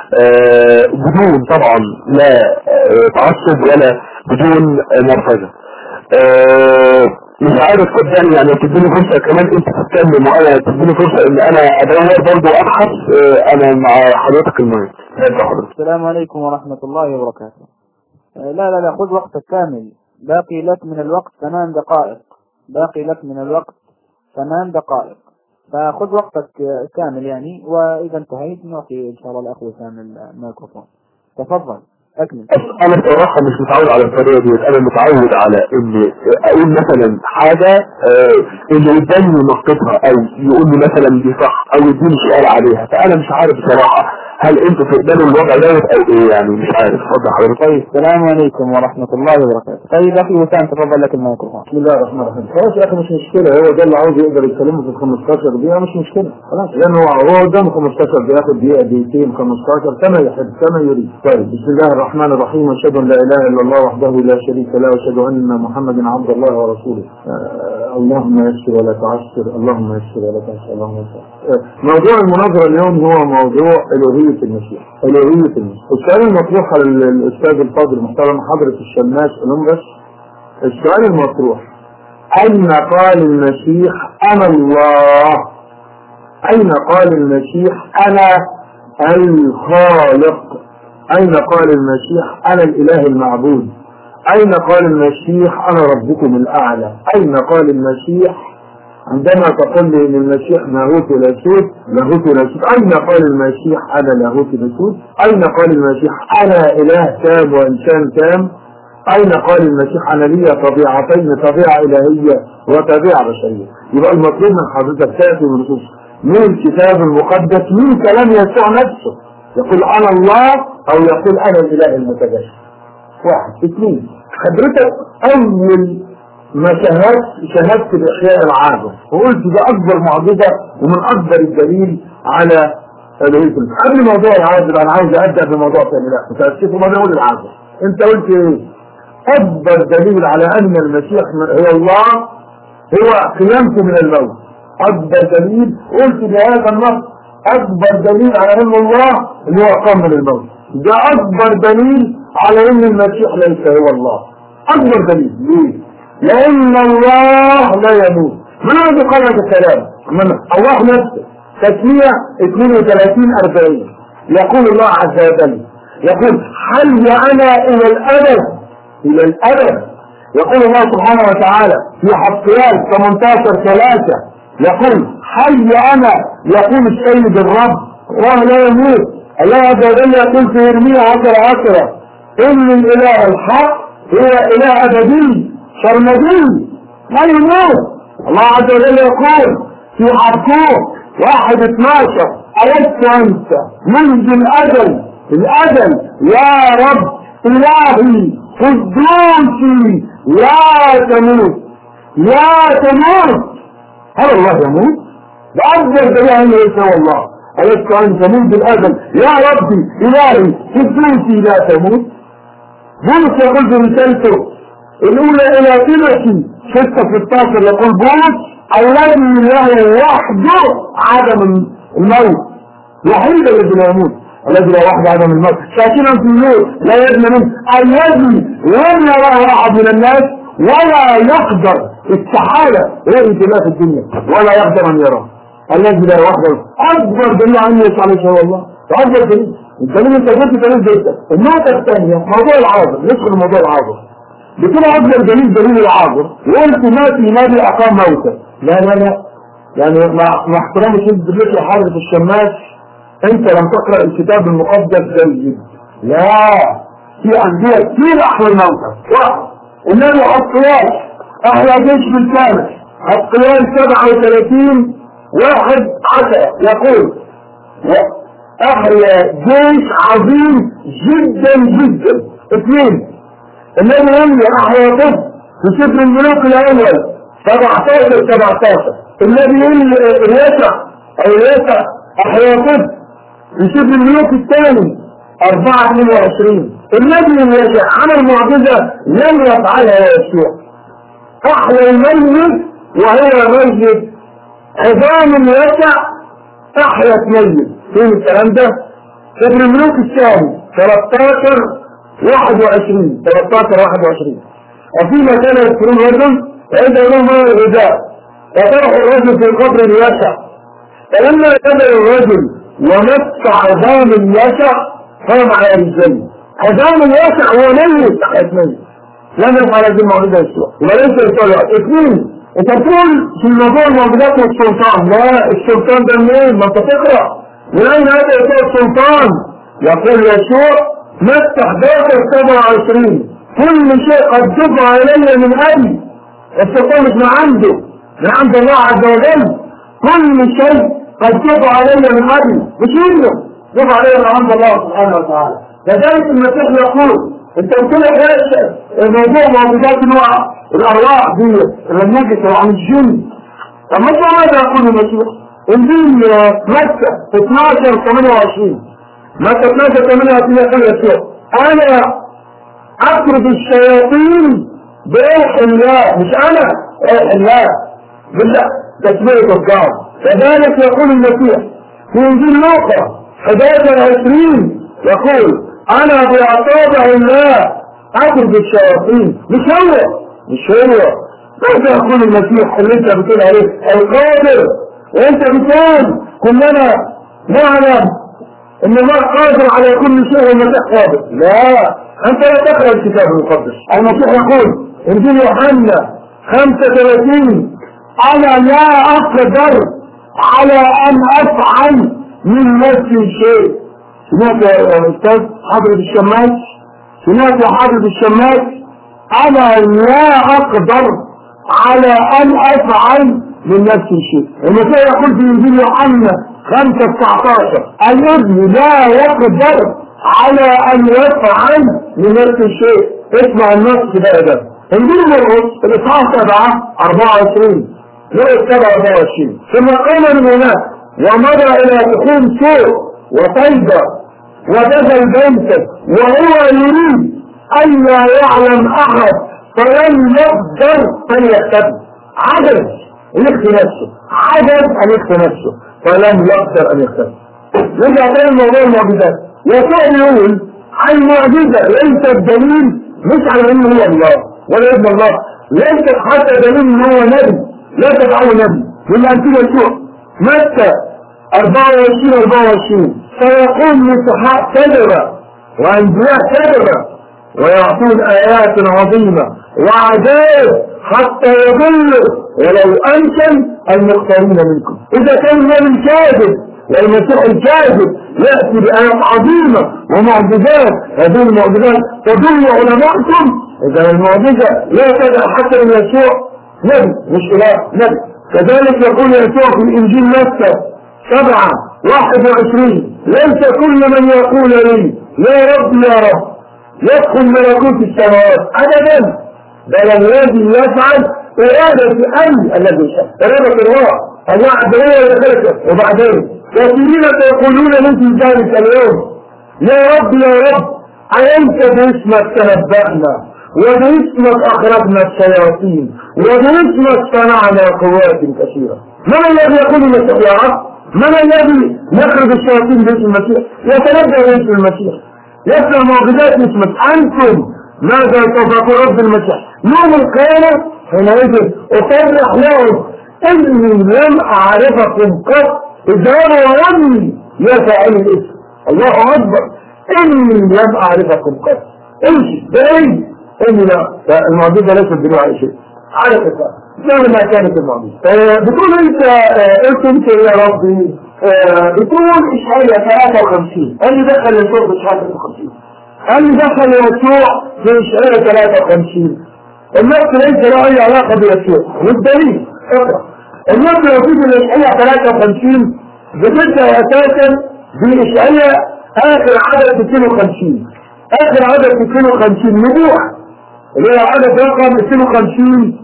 آه بدون طبعا لا آه تعصب ولا بدون نرفزة آه مش عارف صدقني يعني تديني فرصة كمان انت تتكلم وانا تديني فرصة ان انا ادور برضه وابحث اه، انا مع حضرتك المهم السلام عليكم ورحمة الله وبركاته آه، لا لا لا خذ وقتك كامل باقي لك من الوقت ثمان دقائق باقي لك من الوقت ثمان دقائق فخذ وقتك آه، كامل يعني وإذا انتهيت نعطي إن شاء الله الأخ وسام الميكروفون تفضل أكمل انا بصراحة مش متعود على الطريقة دي انا متعود على ان اقول مثلا حاجة اه، اللي قدامي ينقطها او يقول لي مثلا دي صح او يديني سؤال عليها فانا مش عارف بصراحة هل انتوا تقبلوا الوضع دوت او ايه يعني مش عارف اتفضل حضرتك طيب السلام عليكم ورحمة الله وبركاته طيب أخي وسام تفضل لك الميكروفون بسم الله الرحمن الرحيم خلاص يا اخي مش مشكله هو ده اللي عاوز يقدر يتكلمه في ال 15 دقيقه مش مشكله خلاص لان هو هو قدامه 15 دقيقه ياخد دقيقه دقيقتين 15 كما يحب كما يريد طيب بسم الله الرحمن الرحيم اشهد ان لا اله الا الله وحده لا شريك له واشهد ان محمدا عبد الله ورسوله آه اللهم يسر ولا تعسر اللهم يسر ولا تعسر اللهم يسر آه موضوع المناظره اليوم هو موضوع الوهيه المسيح الوهيه المسيح السؤال المطروح على ال- الاستاذ الفاضل المحترم حضره الشماس الامرس السؤال المطروح أين قال المسيح أنا الله أين قال المسيح أنا الخالق أين قال المسيح أنا الإله المعبود أين قال المسيح أنا ربكم الأعلى أين قال المسيح عندما تقول لي ان المسيح لاهوت لاهوت لاهوت لاهوت اين قال المسيح انا لاهوت لاهوت اين قال المسيح انا اله تام وانسان تام أين قال المسيح أنا لي طبيعتين طبيعة إلهية وطبيعة بشرية يبقى المطلوب من حضرتك تأتي من نصوص من الكتاب المقدس من كلام يسوع نفسه يقول أنا الله أو يقول أنا الإله المتجسد واحد اثنين حضرتك أول ما شهدت شهدت بإحياء العازم وقلت ده أكبر معجزة ومن أكبر الدليل على الهيكل قبل موضوع العازم أنا عاوز أبدأ بموضوع ثاني لا متأسف وما نقول العازم أنت قلت إيه؟ أكبر دليل على أن المسيح هو الله هو قيامته من الموت أكبر دليل قلت بهذا النص أكبر دليل على أن الله اللي هو قام من الموت ده أكبر دليل على أن المسيح ليس هو الله أكبر دليل ليه؟ لأن الله لا يموت من الذي قال هذا الكلام؟ من الله نفسه تسمية 32 40 يقول الله عز وجل يقول حي أنا إلى الأبد إلى الأبد يقول الله سبحانه وتعالى في حقيات 18 ثلاثة يقول حي أنا يقول السيد الرب الله لا يموت الله عز وجل يقول في إرميا عشر عشرة إن الإله الحق هو إله أبدي سرمدي لا يموت الله عز وجل يقول في حقوق واحد 12 ألست أنت منذ الأجل الأجل يا رب إلهي قدوسي لا تموت لا تموت هل الله يموت؟ بأفضل دليل أنه ليس هو الله ألست أنت منذ الأجل يا ربي إلهي قدوسي لا تموت بولس يقول في رسالته الأولى إلى تيموثي 6 16 يقول بولس الذي له وحده عدم الموت وحيد الذي لا يموت الذي لا وحده عدم الموت ساكنا في النور لا يبنى منه الذي لم يراه أحد من الناس ولا يقدر استحالة رؤية الله في الدنيا ولا يقدر أن يراه الذي لا وحده أكبر دليل عنه يسعى عليه هو الله أكبر دليل الدليل انت قلت دليل جدا النقطة الثانية موضوع العاصر ندخل موضوع العاصر بتقول أكبر دليل دليل العاصر وقلت ما في نبي أقام موتا لا لا لا يعني مع مع احترامي كنت دلوقتي يا حضرة الشماس انت لم تقرأ الكتاب المقدس جيد لا في أنبياء كثير أحيا الموتى واحد النبي حطيان أحيا جيش بالكامل حطيان 37 واحد عشرة يقول أحيا جيش عظيم جدا جدا اثنين النبي يملي أحيا طب في سفر الملوك الأول 17 17 النبي يملي رياسة أو رياسة أحيا طب في سفر الملوك الثاني 4 22 النبي يملي عمل معجزة لم يفعلها يسوع أحيا الميت وهو ميت عظام الوسع أحيا ميت فين الكلام ده؟ سفر الملوك الثاني 13 21 13 21 وفيما كان يذكرون رجل وإذا له ماء الغذاء وطرح الرجل في القبر ليسع فلما كبر الرجل ومس عظام اليسع قام على رجليه عظام اليسع هو ميت حيث ميت لم يفعل هذه الموعظة السوء وليس يطلع اثنين انت تقول في الموضوع الموجودات والسلطان لا السلطان ده منين ما انت تقرا من اين هذا يسوع السلطان يقول يسوع متى 11 27 كل شيء قد دفع الي من ابي السلطان مش من عنده من عند الله عز وجل كل شيء قد دفع الي من ابي مش منه دفع الي من عند الله سبحانه وتعالى لذلك المسيح يقول انت قلت لك ايش الموضوع موجودات الوعي الارواح دي النجسة عن الجن طب متى ماذا يقول المسيح؟ انجيل متى 12 28 متى 12 28 يقول يسوع انا اطرد الشياطين بروح الله مش انا روح الله بالله تسمية الجار كذلك يقول المسيح في انجيل لوقا 11 20 يقول انا باعطاب الله اطرد الشياطين مش هو مش هو ماذا يقول المسيح اللي انت بتقول عليه القادر وانت بتقول كلنا نعلم ان الله قادر على كل شيء والمسيح قادر لا انت لا تقرا الكتاب المقدس المسيح يقول انجيل يوحنا 35 انا لا اقدر على ان افعل من نفسي شيء سمعت يا استاذ حضرة الشماس سمعت يا حضرة الشماس انا لا اقدر على ان افعل من نفسي شيء المسيح يقول في انجيل يوحنا 5 19 الابن لا يقدر على ان يفعل من نفسه شيء اسمع النص بقى ده انجيل مرقس الاصحاح 7 24 مرقس 7 24 ثم قام من هناك ومضى الى تخوم سوء وطيبة ودخل بيته وهو يريد ألا يعلم أحد فلن يقدر أن يكتب عجز أن يخفي نفسه عجز أن يخفي نفسه فلم يقدر أن يكتب نرجع تاني لموضوع المعجزات يسوع يقول عن معجزة ليس الدليل مش على انه هو الله ولا ابن الله ليس حتى دليل ان هو نبي لا تدعوه نبي لما انتم يسوع متى 24 24 سيقوم مسحاء كذبة وانبياء كذبة ويعطون ايات عظيمة وعجائب حتى يضلوا ولو انتم المختارين منكم اذا كان النبي كاذب والمسيح الكاذب يأتي بآيات عظيمة ومعجزات هذه المعجزات تدل علماءكم إذا المعجزة لا تدع حتى من يسوع نبي مش إله نبي كذلك يقول يسوع في الإنجيل متى سبعة واحد وعشرين ليس كل من يقول لي يا رب يا رب يدخل ملكوت السماوات أبدا بل الذي يفعل إرادة أي الذي يشاء إرادة الله الله عز وجل يخلقه وبعدين كثيرين يقولون مثل ذلك اليوم يا رب يا رب أنت باسمك تنبأنا وباسمك أخرجنا الشياطين وباسمك صنعنا قوات كثيرة من الذي يقول المسيح يا رب؟ من الذي يخرج الشياطين باسم المسيح؟ يتنبأ باسم المسيح يصنع معجزات باسمك أنتم ماذا تفرق رب المسيح؟ يوم القيامة حينئذ أصرح لهم إني لم أعرفكم قط اذهبوا وامي يا فاعل الاسم الله اكبر اني لم اعرفكم قط امشي بعيد اني لا المعجزه ليست بدون شيء عرفت زي ما كانت المعجزه آه بتقول انت آه قلت انت يا ربي آه بتقول اشعياء 53 قال لي دخل يسوع في اشعياء 53 قال لي دخل يسوع في اشعياء 53 النص ليس له اي علاقه بيسوع والدليل اقرا النص يفيد الإشعية 53 بتبدأ أساسا بإشعية آخر عدد 52 آخر عدد 52 نبوع اللي هو عدد رقم 52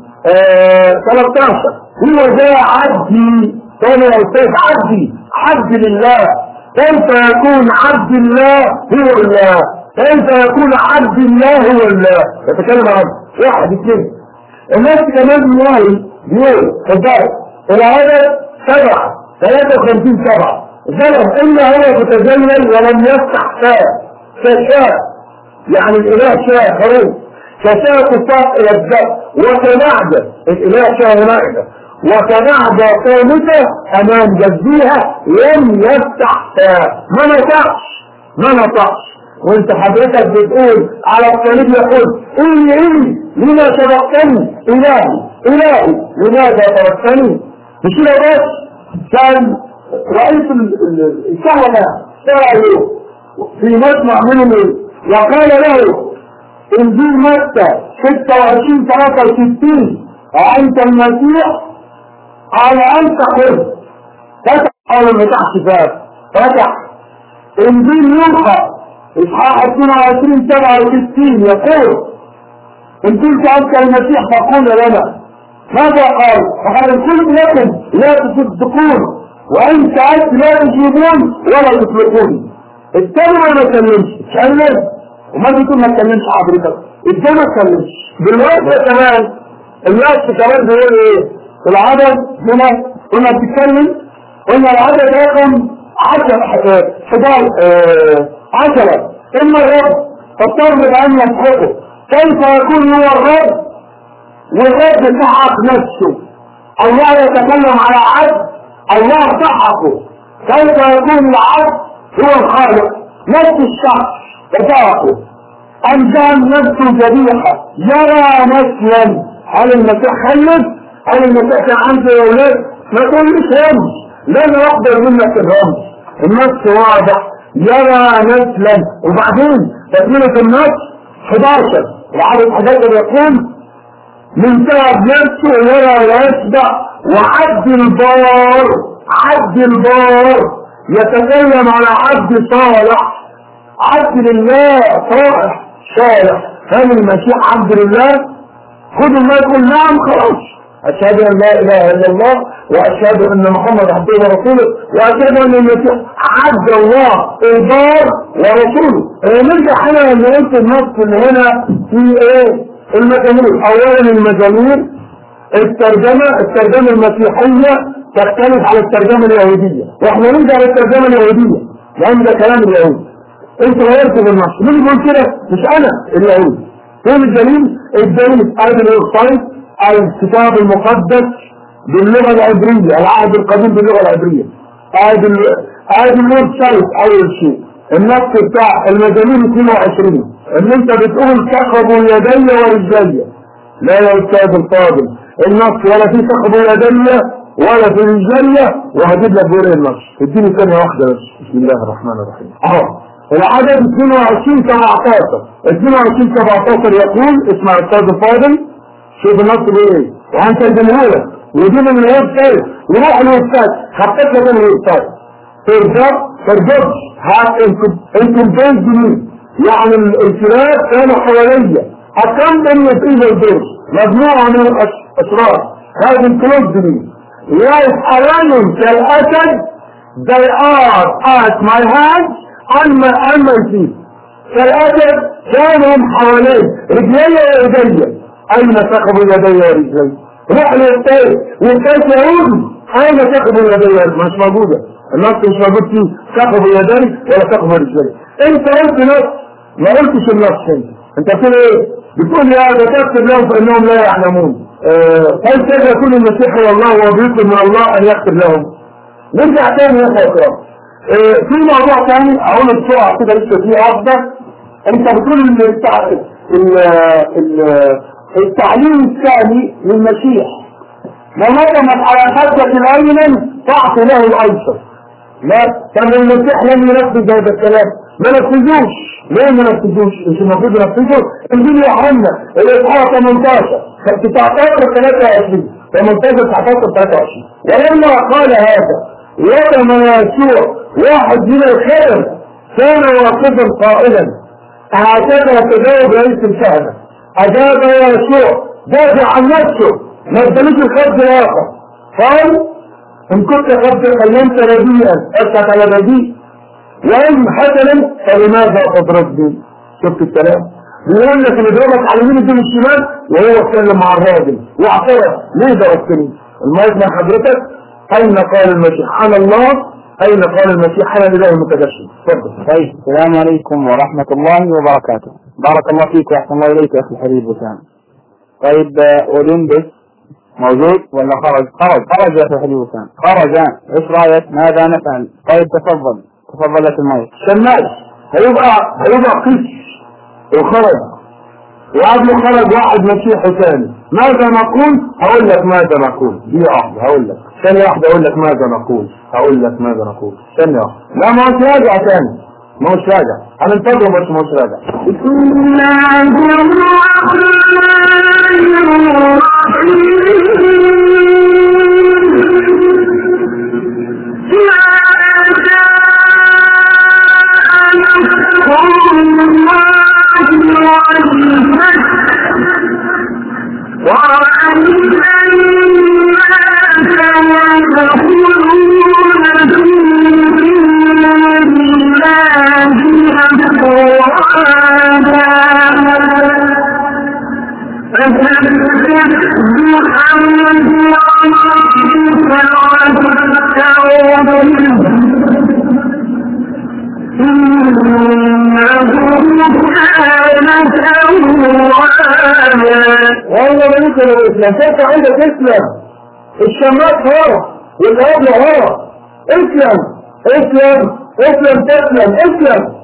آه 13 هو ده عبدي ثاني يا أستاذ عبدي عبد لله كيف يكون عبد الله هو الله كيف يكون عبد الله هو الله يتكلم عن واحد اثنين الناس كمان الله بيقول صدقت العدد سبعة ثلاثة وخمسين سبعة ظلم إلا هو متزلل ولم يفتح شاء كشاء يعني الإله شاء خروف كشاء تصاق إلى الذات وكنعجة الإله شاه نعجة وكنعجة ثالثة أمام جديها لم يفتح فاه ما نطقش ما نطقش وانت حضرتك بتقول على الصليب يقول إني إني لما سبقتني إلهي إلهي لماذا تركتني مش كده بس كان رئيس الكهنة سأله في مجمع منهم وقال له انجيل متى 26 63 أنت المسيح قال أنت خذ فتح قال ما فتحش باب فتح انجيل يوحى اصحاح 22 67 يقول ان كنت انت المسيح فقول لنا ماذا قال؟ فقال ان قلت لكم لا تصدقون وان سالت لا تجيبون ولا تطلقون الكلمه ما تكلمش اتكلم وما بتقول ما تكلمش حضرتك ازاي ما تكلمش دلوقتي كمان الناس كمان بيقول ايه العدد هنا هنا بتتكلم قلنا العدد رقم 10 11 عشرة إما الرب فاضطر بأن يسحقه كيف يكون هو الرب والرب سحق نفسه الله يتكلم على عبد الله سحقه كيف يكون العبد هو الخالق نفس الشخص وسحقه أنزل نفسه ذبيحة يرى نسلا هل المسيح خلف؟ هل المسيح كان عنده أولاد؟ ما تقولش رمز لن يقدر منك الرمز النص واضح يرى نسلا وبعدين تكملة النص 11 وعدد 11 يقول من تعب نفسه يرى ويسبع وعد البار عد البار يتكلم على عبد صالح عبد لله صالح صالح هل المسيح عبد لله خذ الله يقول نعم خلاص أشهد أن لا إله إلا الله وأشهد أن محمد عبده ورسوله وأشهد أن المسيح عبد الله البار ورسوله آه، نرجع هنا اللي قلت النص اللي هنا في إيه المزامير أولا المزامير الترجمة الترجمة المسيحية تختلف على الترجمة اليهودية واحنا نرجع للترجمة اليهودية لأن ده كلام اليهود انت غيرت بالنص مين بيقول كده مش انا اليهود فين الدليل الدليل ادي الويب سايت الكتاب المقدس باللغة العبرية العهد القديم باللغة العبرية ادي ال- ادي الويب سايت اول شيء النص بتاع المزامير 22 ان انت بتقول تخبوا يدي ورجلي لا يا استاذ الفاضل النص ولا في تخبوا يدي ولا في رجلي وهجيب لك غير النص اديني ثانية واحدة بس بسم الله الرحمن الرحيم اهو العدد 22 17 22 17 يقول اسمع استاذ الفاضل شوف النص بايه وانت الجمهورة ودي من الويب سايت يروح الويب سايت حطيت لك انا الويب سايت ترجع ترجعش هات انتم انتم بين جنين يعني ال- الكلاب كانوا حواليا أكمل يتيم البرج مجموعة من الأشرار هذه الكلاب جنين يسألنهم كالأسد they are at my hand on my, on my feet كالأسد كانوا هم حوالي رجلي ويدي أين تقبل يدي ورجلي روح للتالي والتالي يقول أين تقبل يدي ورجلي مش موجودة النص مش موجود فيه تقبل يدي ولا تقبل رجلي انت قلت نص ما قلتش النص انت انت بتقول ايه بتقول يا ده تكتب لهم فانهم لا يعلمون آه، هل كيف يكون المسيح هو الله وبيطلب من الله ان يكتب لهم نرجع تاني يا اخوة آه، في موضوع تاني اقول بسرعة كده لسه فيه واحدة انت بتقول ان التع- ال- ال- التعليم الثاني للمسيح ما نظمت على خدك الايمن تعطي له الايسر لا كان المسيح لم ينفذ هذا الكلام ما نفذوش ليه ما نفذوش مش المفروض ينفذوا انجيل يوحنا الاصحاح 18 19 23 18 19 23 ولما قال هذا ورمى يسوع واحد من الخدم كان واقفا قائلا هكذا تجاوب رئيس الكهنة أجاب يسوع دافع عن نفسه ما ادالوش الخد الآخر قال إن كنت قد تكلمت رديئا أسعد على رديء وإن حسنا فلماذا تضربني شفت الكلام بيقول لك اللي ضربك على اليمين الدين الشمال وهو اتكلم مع الراجل واعترف ليه ضربتني المايك مع حضرتك أين قال المسيح على الله أين قال المسيح على الإله المتجسد اتفضل طيب السلام عليكم ورحمة الله وبركاته بارك الله فيك وأحسن الله إليك يا أخي الحبيب وسام طيب آه، اولمبس موجود ولا خرج؟ خرج خرج يا اخي حبيب وسام خرج آه. ايش رايك؟ ماذا نفعل؟ طيب تفضل تفضل لك المايك شماس هيبقى هيبقى قش وخرج وقبل خرج واحد مسيحي ثاني ماذا نقول؟ هقول لك ماذا نقول دي واحدة هقول لك ثانية واحدة اقول لك ماذا نقول هقول لك ماذا نقول ثانية واحدة لا ما هوش راجع ثاني ما هوش راجع هننتظره بس ما هوش راجع والله ما يمكن الاسلام كيف عندك اسلام الشماس هو والاب هو اسلم اسلم اسلم تسلم اسلم